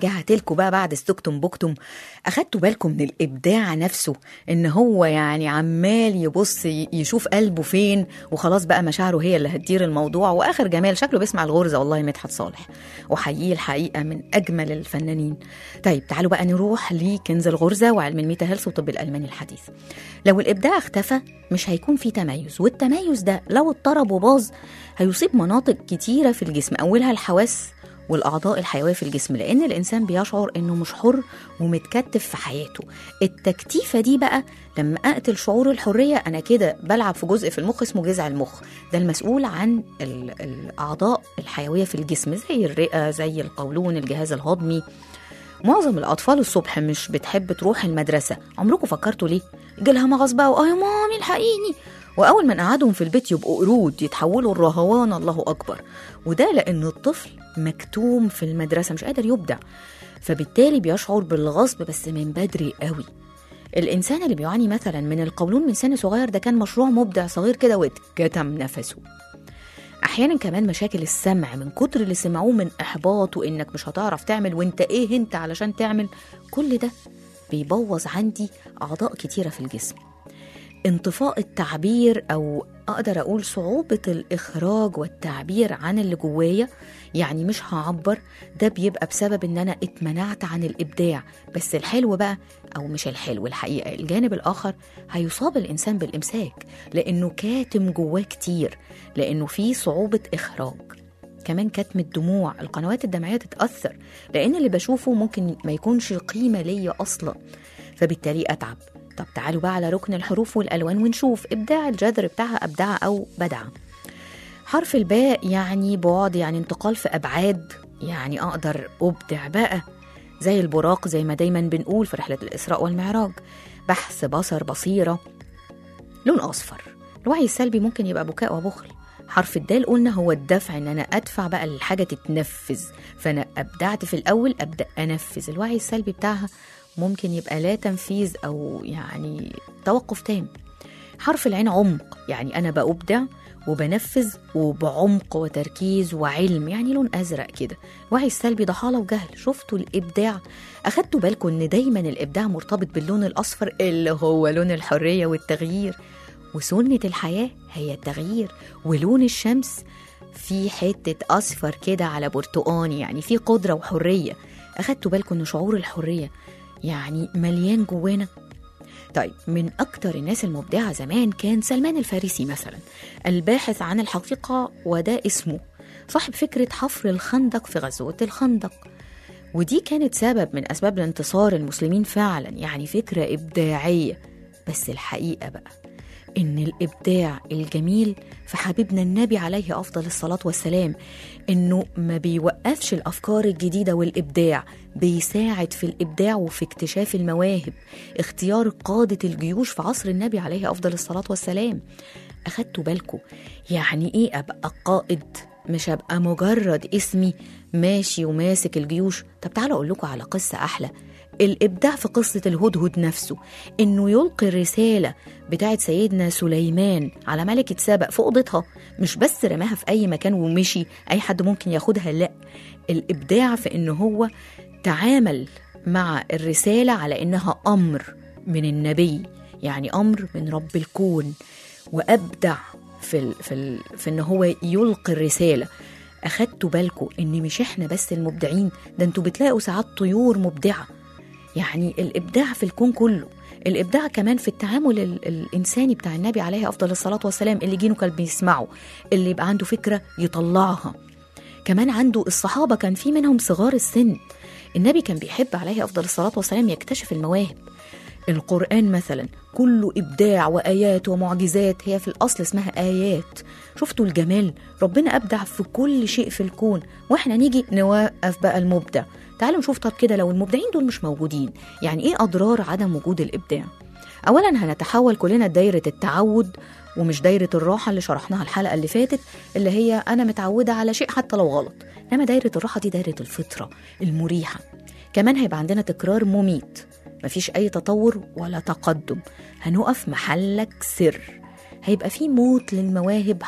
رجعت لكم بقى بعد استكتم بكتم اخدتوا بالكم من الابداع نفسه ان هو يعني عمال يبص ي- يشوف قلبه فين وخلاص بقى مشاعره هي اللي هتدير الموضوع واخر جمال شكله بيسمع الغرزه والله مدحت صالح وحقيقي الحقيقه من اجمل الفنانين طيب تعالوا بقى نروح لكنز الغرزه وعلم الميتا هيلث والطب الالماني الحديث لو الابداع اختفى مش هيكون في تميز والتميز ده لو اضطرب وباظ هيصيب مناطق كتيره في الجسم اولها الحواس والاعضاء الحيويه في الجسم لان الانسان بيشعر انه مش حر ومتكتف في حياته التكتيفه دي بقى لما اقتل شعور الحريه انا كده بلعب في جزء في المخ اسمه جذع المخ ده المسؤول عن ال- الاعضاء الحيويه في الجسم زي الرئه زي القولون الجهاز الهضمي معظم الاطفال الصبح مش بتحب تروح المدرسه عمركم فكرتوا ليه يجيلها مغص بقى واه يا مامي الحقيني واول ما نقعدهم في البيت يبقوا قرود يتحولوا الرهوان الله اكبر وده لان الطفل مكتوم في المدرسه مش قادر يبدع فبالتالي بيشعر بالغصب بس من بدري قوي الانسان اللي بيعاني مثلا من القولون من سن صغير ده كان مشروع مبدع صغير كده واتكتم نفسه احيانا كمان مشاكل السمع من كتر اللي سمعوه من احباط وانك مش هتعرف تعمل وانت ايه انت علشان تعمل كل ده بيبوظ عندي اعضاء كتيره في الجسم انطفاء التعبير او اقدر اقول صعوبه الاخراج والتعبير عن اللي جوايا يعني مش هعبر ده بيبقى بسبب ان انا اتمنعت عن الابداع بس الحلو بقى او مش الحلو الحقيقه الجانب الاخر هيصاب الانسان بالامساك لانه كاتم جواه كتير لانه في صعوبه اخراج كمان كتم الدموع القنوات الدمعيه تتاثر لان اللي بشوفه ممكن ما يكونش قيمه ليا اصلا فبالتالي اتعب طب تعالوا بقى على ركن الحروف والالوان ونشوف ابداع الجذر بتاعها ابدع او بدع حرف الباء يعني بعد يعني انتقال في ابعاد يعني اقدر ابدع بقى زي البراق زي ما دايما بنقول في رحله الاسراء والمعراج بحث بصر بصيره لون اصفر الوعي السلبي ممكن يبقى بكاء وبخل حرف الدال قلنا هو الدفع ان انا ادفع بقى الحاجه تتنفذ فانا ابدعت في الاول ابدا انفذ الوعي السلبي بتاعها ممكن يبقى لا تنفيذ او يعني توقف تام حرف العين عمق يعني انا بأبدع وبنفذ وبعمق وتركيز وعلم يعني لون ازرق كده الوعي السلبي ضحاله وجهل شفتوا الابداع اخدتوا بالكم ان دايما الابداع مرتبط باللون الاصفر اللي هو لون الحريه والتغيير وسنه الحياه هي التغيير ولون الشمس في حته اصفر كده على برتقاني يعني في قدره وحريه اخدتوا بالكم ان شعور الحريه يعني مليان جوانا طيب من أكتر الناس المبدعة زمان كان سلمان الفارسي مثلا الباحث عن الحقيقة وده اسمه صاحب فكرة حفر الخندق في غزوة الخندق ودي كانت سبب من أسباب الانتصار المسلمين فعلا يعني فكرة إبداعية بس الحقيقة بقى إن الإبداع الجميل في حبيبنا النبي عليه أفضل الصلاة والسلام إنه ما بيوقفش الأفكار الجديدة والإبداع بيساعد في الإبداع وفي اكتشاف المواهب اختيار قادة الجيوش في عصر النبي عليه أفضل الصلاة والسلام أخدتوا بالكم يعني إيه أبقى قائد مش أبقى مجرد اسمي ماشي وماسك الجيوش طب تعالوا أقول لكم على قصة أحلى الإبداع في قصة الهدهد نفسه إنه يلقي الرسالة بتاعت سيدنا سليمان على ملكة سبأ في أوضتها مش بس رماها في أي مكان ومشي أي حد ممكن ياخدها لأ الإبداع في إنه هو تعامل مع الرسالة على إنها أمر من النبي يعني أمر من رب الكون وأبدع في ال في ال في إن هو يلقي الرسالة أخدتوا بالكم إن مش إحنا بس المبدعين ده أنتوا بتلاقوا ساعات طيور مبدعة يعني الإبداع في الكون كله الإبداع كمان في التعامل ال- الإنساني بتاع النبي عليه أفضل الصلاة والسلام اللي جينه كان بيسمعه اللي يبقى عنده فكرة يطلعها كمان عنده الصحابة كان في منهم صغار السن النبي كان بيحب عليه أفضل الصلاة والسلام يكتشف المواهب القرآن مثلا كله إبداع وآيات ومعجزات هي في الأصل اسمها آيات شفتوا الجمال ربنا أبدع في كل شيء في الكون وإحنا نيجي نوقف بقى المبدع تعالوا نشوف طب كده لو المبدعين دول مش موجودين يعني إيه أضرار عدم وجود الإبداع أولا هنتحول كلنا لدايرة التعود ومش دايرة الراحة اللي شرحناها الحلقة اللي فاتت اللي هي أنا متعودة على شيء حتى لو غلط إنما دايرة الراحة دي دايرة الفطرة المريحة كمان هيبقى عندنا تكرار مميت مفيش أي تطور ولا تقدم هنقف محلك سر هيبقى في موت للمواهب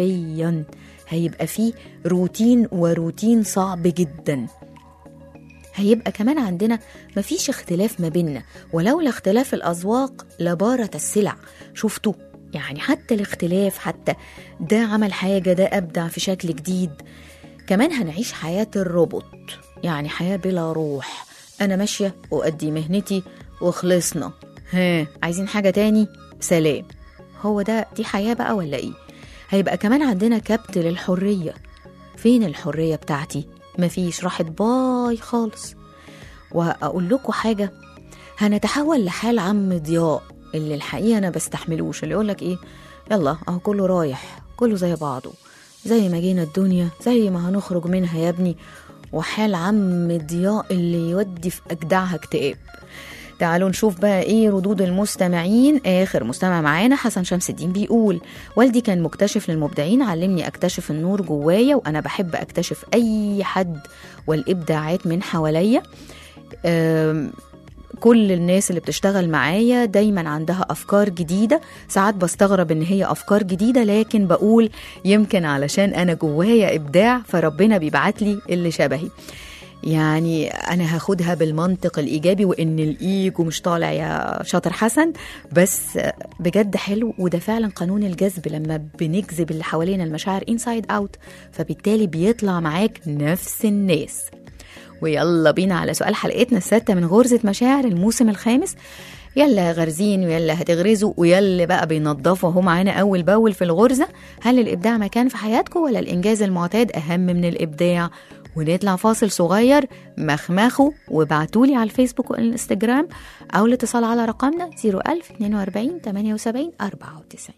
حرفيا هيبقى في روتين وروتين صعب جدا هيبقى كمان عندنا مفيش اختلاف ما بيننا ولولا اختلاف الأذواق لبارة السلع شفتوا يعني حتى الاختلاف حتى ده عمل حاجة ده أبدع في شكل جديد كمان هنعيش حياة الروبوت يعني حياة بلا روح أنا ماشية وأدي مهنتي وخلصنا ها عايزين حاجة تاني سلام هو ده دي حياة بقى ولا إيه هيبقى كمان عندنا كبت للحرية فين الحرية بتاعتي مفيش راحت باي خالص وأقول لكم حاجة هنتحول لحال عم ضياء اللي الحقيقة أنا بستحملوش اللي يقولك إيه يلا أهو كله رايح كله زي بعضه زي ما جينا الدنيا زي ما هنخرج منها يا ابني وحال عم ضياء اللي يودي في أجدعها اكتئاب تعالوا نشوف بقى ايه ردود المستمعين اخر مستمع معانا حسن شمس الدين بيقول والدي كان مكتشف للمبدعين علمني اكتشف النور جوايا وانا بحب اكتشف اي حد والابداعات من حواليا أم، كل الناس اللي بتشتغل معايا دايما عندها افكار جديده ساعات بستغرب ان هي افكار جديده لكن بقول يمكن علشان انا جوايا ابداع فربنا بيبعت لي اللي شبهي يعني انا هاخدها بالمنطق الايجابي وان الايجو مش طالع يا شاطر حسن بس بجد حلو وده فعلا قانون الجذب لما بنجذب اللي حوالينا المشاعر انسايد اوت فبالتالي بيطلع معاك نفس الناس ويلا بينا على سؤال حلقتنا السادسة من غرزة مشاعر الموسم الخامس يلا غارزين ويلا هتغرزوا ويلا بقى بينضفوا اهو معانا اول باول في الغرزه هل الابداع مكان في حياتكم ولا الانجاز المعتاد اهم من الابداع ونطلع فاصل صغير مخمخوا وابعتولي على الفيسبوك والانستجرام او الاتصال على رقمنا 01042 78 94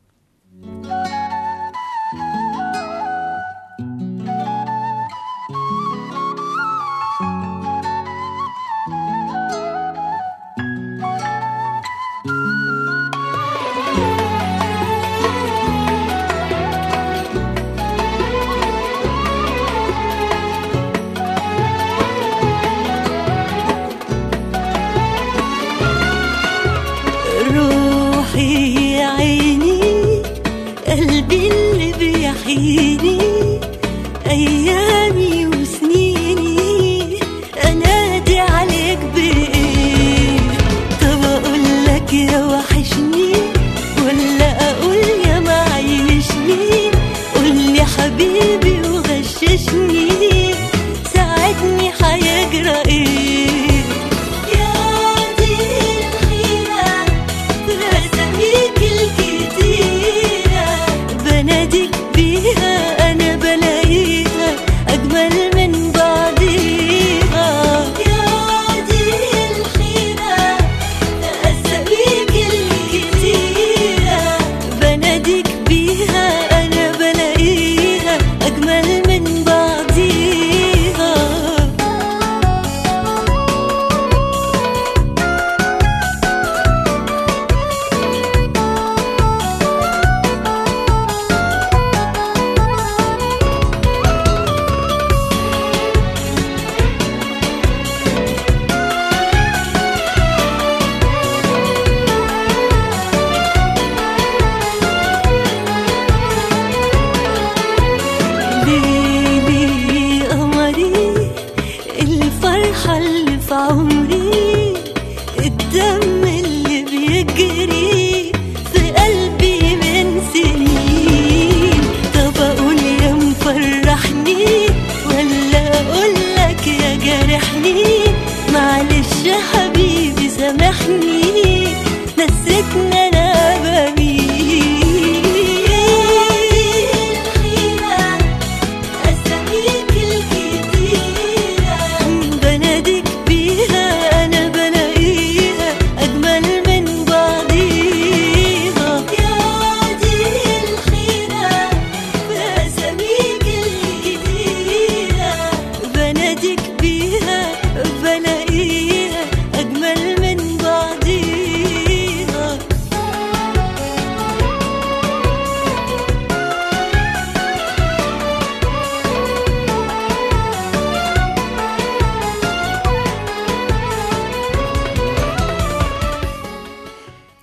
روحي يا عيني قلبي اللي بيحييني أيامي وسنيني أنادي عليك بإيه طب أقول لك يا وحشني ولا أقول يا معيشني قول لي حبيبي وغششني ساعدني هيجرى إيه يا دي الحيرة بأساميك الكتيرة بناديك بيها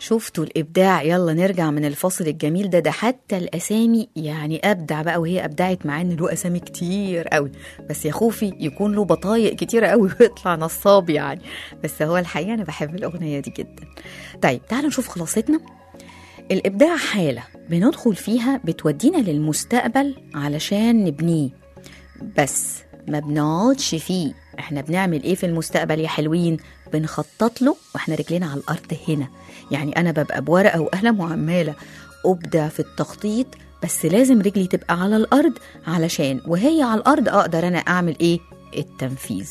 شفتوا الابداع يلا نرجع من الفصل الجميل ده ده حتى الاسامي يعني ابدع بقى وهي ابدعت مع ان له اسامي كتير قوي بس يا خوفي يكون له بطايق كتيره قوي ويطلع نصاب يعني بس هو الحقيقه انا بحب الاغنيه دي جدا طيب تعالوا نشوف خلاصتنا الابداع حاله بندخل فيها بتودينا للمستقبل علشان نبنيه بس ما بنقعدش فيه احنا بنعمل ايه في المستقبل يا حلوين بنخطط له واحنا رجلينا على الارض هنا يعني انا ببقى بورقه وقلم وعماله ابدع في التخطيط بس لازم رجلي تبقى على الارض علشان وهي على الارض اقدر انا اعمل ايه التنفيذ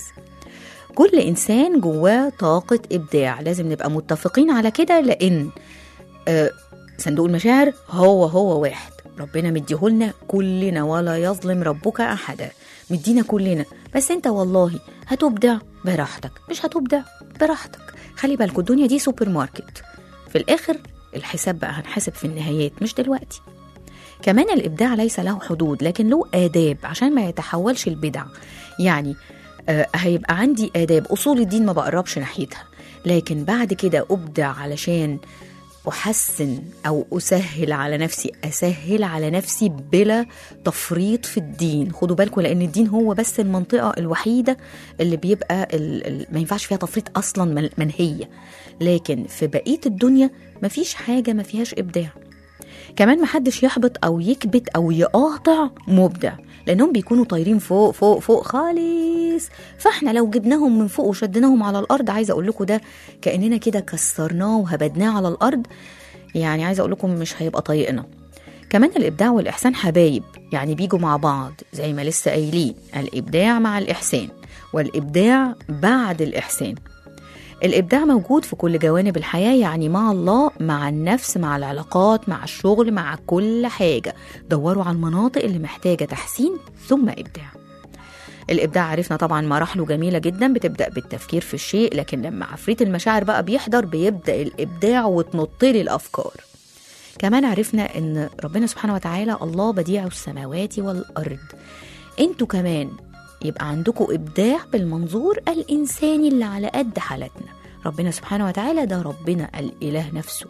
كل انسان جواه طاقه ابداع لازم نبقى متفقين على كده لان آه، صندوق المشاعر هو هو واحد ربنا مديهولنا كلنا ولا يظلم ربك احدا مدينا كلنا بس انت والله هتبدع براحتك مش هتبدع براحتك خلي بالكوا الدنيا دي سوبر ماركت في الاخر الحساب بقى هنحاسب في النهايات مش دلوقتي كمان الابداع ليس له حدود لكن له اداب عشان ما يتحولش البدع يعني آه هيبقى عندي اداب اصول الدين ما بقربش ناحيتها لكن بعد كده ابدع علشان احسن او اسهل على نفسي اسهل على نفسي بلا تفريط في الدين خدوا بالكم لان الدين هو بس المنطقه الوحيده اللي بيبقى ال ال ما ينفعش فيها تفريط اصلا من- منهيه لكن في بقيه الدنيا مفيش حاجه ما فيهاش ابداع كمان محدش يحبط او يكبت او يقاطع مبدع لانهم بيكونوا طايرين فوق فوق فوق خالص فاحنا لو جبناهم من فوق وشدناهم على الارض عايزه اقول لكم ده كاننا كده كسرناه وهبدناه على الارض يعني عايزه اقول لكم مش هيبقى طايقنا كمان الابداع والاحسان حبايب يعني بيجوا مع بعض زي ما لسه قايلين الابداع مع الاحسان والابداع بعد الاحسان الإبداع موجود في كل جوانب الحياة يعني مع الله مع النفس مع العلاقات مع الشغل مع كل حاجة دوروا على المناطق اللي محتاجة تحسين ثم إبداع الإبداع عرفنا طبعا مراحله جميلة جدا بتبدأ بالتفكير في الشيء لكن لما عفريت المشاعر بقى بيحضر بيبدأ الإبداع وتنطلي الأفكار كمان عرفنا ان ربنا سبحانه وتعالى الله بديع السماوات والارض انتوا كمان يبقى عندكم ابداع بالمنظور الانساني اللي على قد حالتنا ربنا سبحانه وتعالى ده ربنا الاله نفسه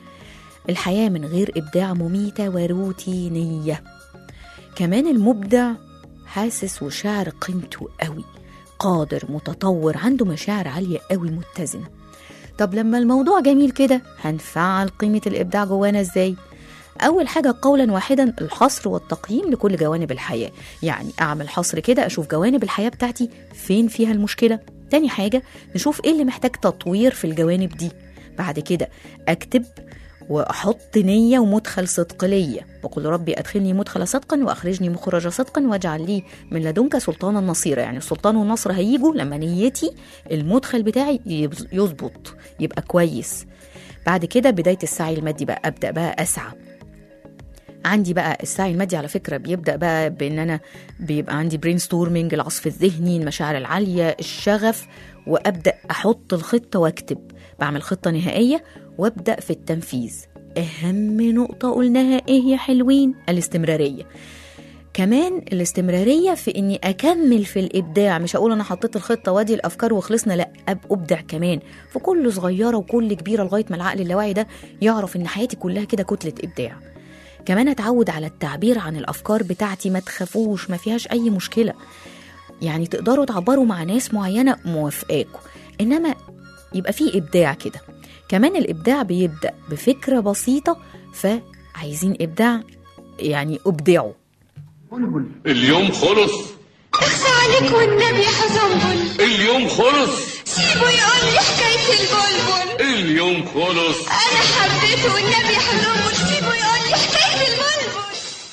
الحياه من غير ابداع مميته وروتينيه كمان المبدع حاسس وشاعر قيمته قوي قادر متطور عنده مشاعر عاليه قوي متزنه طب لما الموضوع جميل كده هنفعل قيمة الإبداع جوانا إزاي؟ أول حاجة قولا واحدا الحصر والتقييم لكل جوانب الحياة يعني أعمل حصر كده أشوف جوانب الحياة بتاعتي فين فيها المشكلة تاني حاجة نشوف إيه اللي محتاج تطوير في الجوانب دي بعد كده أكتب وأحط نية ومدخل صدق ليا وقل ربي أدخلني مدخل صدق وأخرجني مخرج صدق واجعل لي من لدنك سلطانا نصيرا يعني السلطان والنصر هيجوا لما نيتي المدخل بتاعي يبز- يظبط يبقى كويس بعد كده بداية السعي المادي بقى أبدأ بقى أسعى عندي بقى السعي المادي على فكرة بيبدأ بقى بإن أنا بيبقى عندي برين ستورمينج العصف الذهني المشاعر العالية الشغف وأبدأ أحط الخطة وأكتب بعمل خطة نهائية وأبدأ في التنفيذ أهم نقطة قلناها إيه يا حلوين الاستمرارية كمان الاستمرارية في إني أكمل في الإبداع مش هقول أنا حطيت الخطة وادي الأفكار وخلصنا لأ أب أبدع كمان في كل صغيرة وكل كبيرة لغاية ما العقل اللاواعي ده يعرف إن حياتي كلها كده كتلة إبداع كمان اتعود على التعبير عن الافكار بتاعتي ما تخافوش ما فيهاش اي مشكله يعني تقدروا تعبروا مع ناس معينه موافقاكوا انما يبقى فيه ابداع كده كمان الابداع بيبدا بفكره بسيطه فعايزين ابداع يعني ابدعوا اليوم خلص اخفى عليك والنبي حزنبل اليوم خلص سيبه يقول لي حكاية البلبل اليوم خلص أنا حبيته والنبي حزنبل سيبه يقول لي حكاية البلبل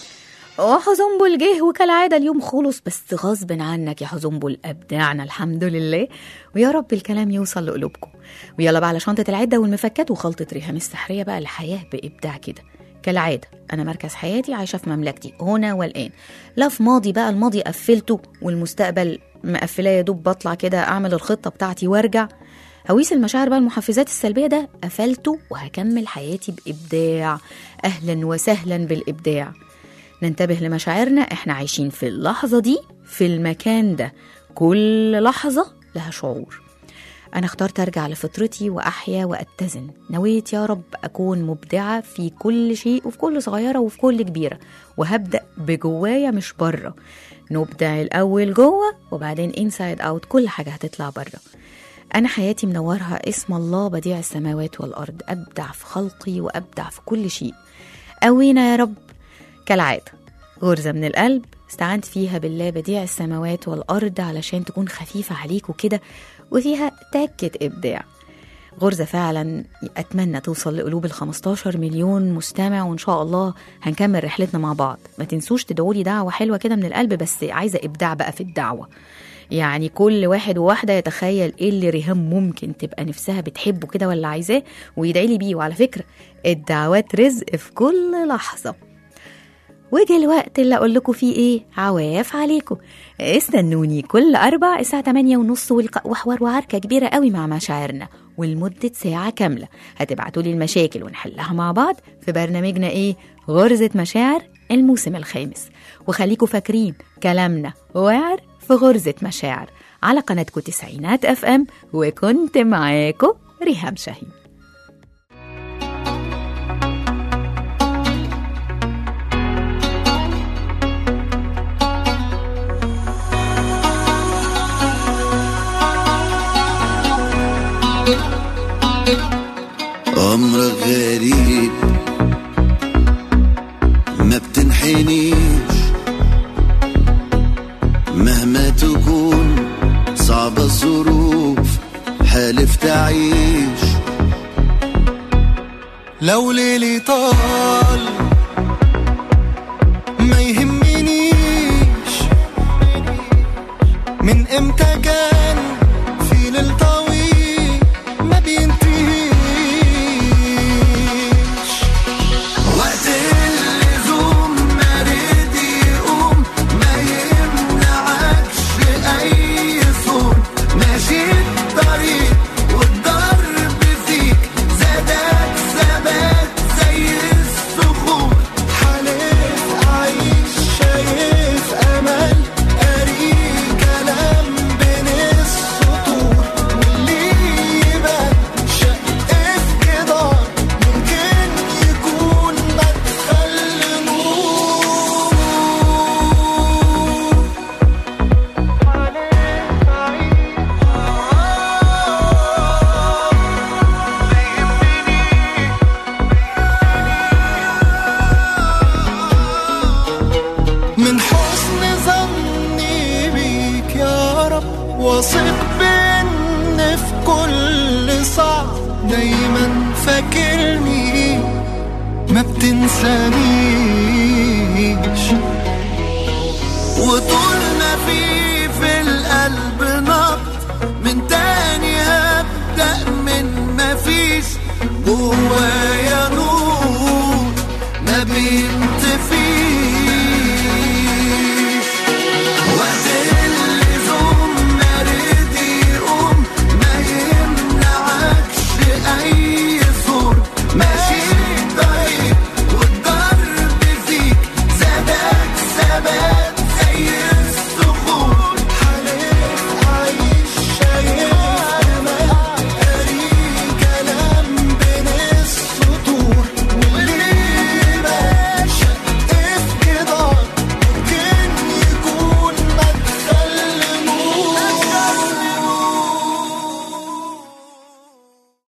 وحزنبل جه وكالعادة اليوم خلص بس غصب عنك يا حزنبل أبدعنا الحمد لله ويا رب الكلام يوصل لقلوبكم ويلا بقى على شنطة العدة والمفكات وخلطة ريهام السحرية بقى الحياة بإبداع كده كالعادة أنا مركز حياتي عايشة في مملكتي هنا والآن لا في ماضي بقى الماضي قفلته والمستقبل مقفلاه يا دوب بطلع كده أعمل الخطة بتاعتي وأرجع هويس المشاعر بقى المحفزات السلبية ده قفلته وهكمل حياتي بإبداع أهلا وسهلا بالإبداع ننتبه لمشاعرنا احنا عايشين في اللحظة دي في المكان ده كل لحظة لها شعور أنا اخترت أرجع لفطرتي وأحيا وأتزن نويت يا رب أكون مبدعة في كل شيء وفي كل صغيرة وفي كل كبيرة وهبدأ بجوايا مش بره نبدع الأول جوه وبعدين انسايد أوت كل حاجة هتطلع بره أنا حياتي منورها اسم الله بديع السماوات والأرض أبدع في خلقي وأبدع في كل شيء قوينا يا رب كالعادة غرزة من القلب استعنت فيها بالله بديع السماوات والأرض علشان تكون خفيفة عليكوا كده وفيها تكة إبداع غرزة فعلا أتمنى توصل لقلوب ال 15 مليون مستمع وإن شاء الله هنكمل رحلتنا مع بعض ما تنسوش تدعوا لي دعوة حلوة كده من القلب بس عايزة إبداع بقى في الدعوة يعني كل واحد وواحدة يتخيل ايه اللي ريهام ممكن تبقى نفسها بتحبه كده ولا عايزاه ويدعي لي بيه وعلى فكرة الدعوات رزق في كل لحظة وجه الوقت اللي اقول لكم فيه ايه عواف عليكم استنوني كل اربع الساعه 8 ونص والق- وحوار وعركه كبيره قوي مع مشاعرنا ولمده ساعه كامله هتبعتوا لي المشاكل ونحلها مع بعض في برنامجنا ايه غرزه مشاعر الموسم الخامس وخليكم فاكرين كلامنا وعر في غرزه مشاعر على قناتكم تسعينات اف ام وكنت معاكم ريهام شاهين أمرك غريب ما بتنحنيش مهما تكون صعبة الظروف حالف تعيش لو ليلي طال ما يهمنيش من امتى جاي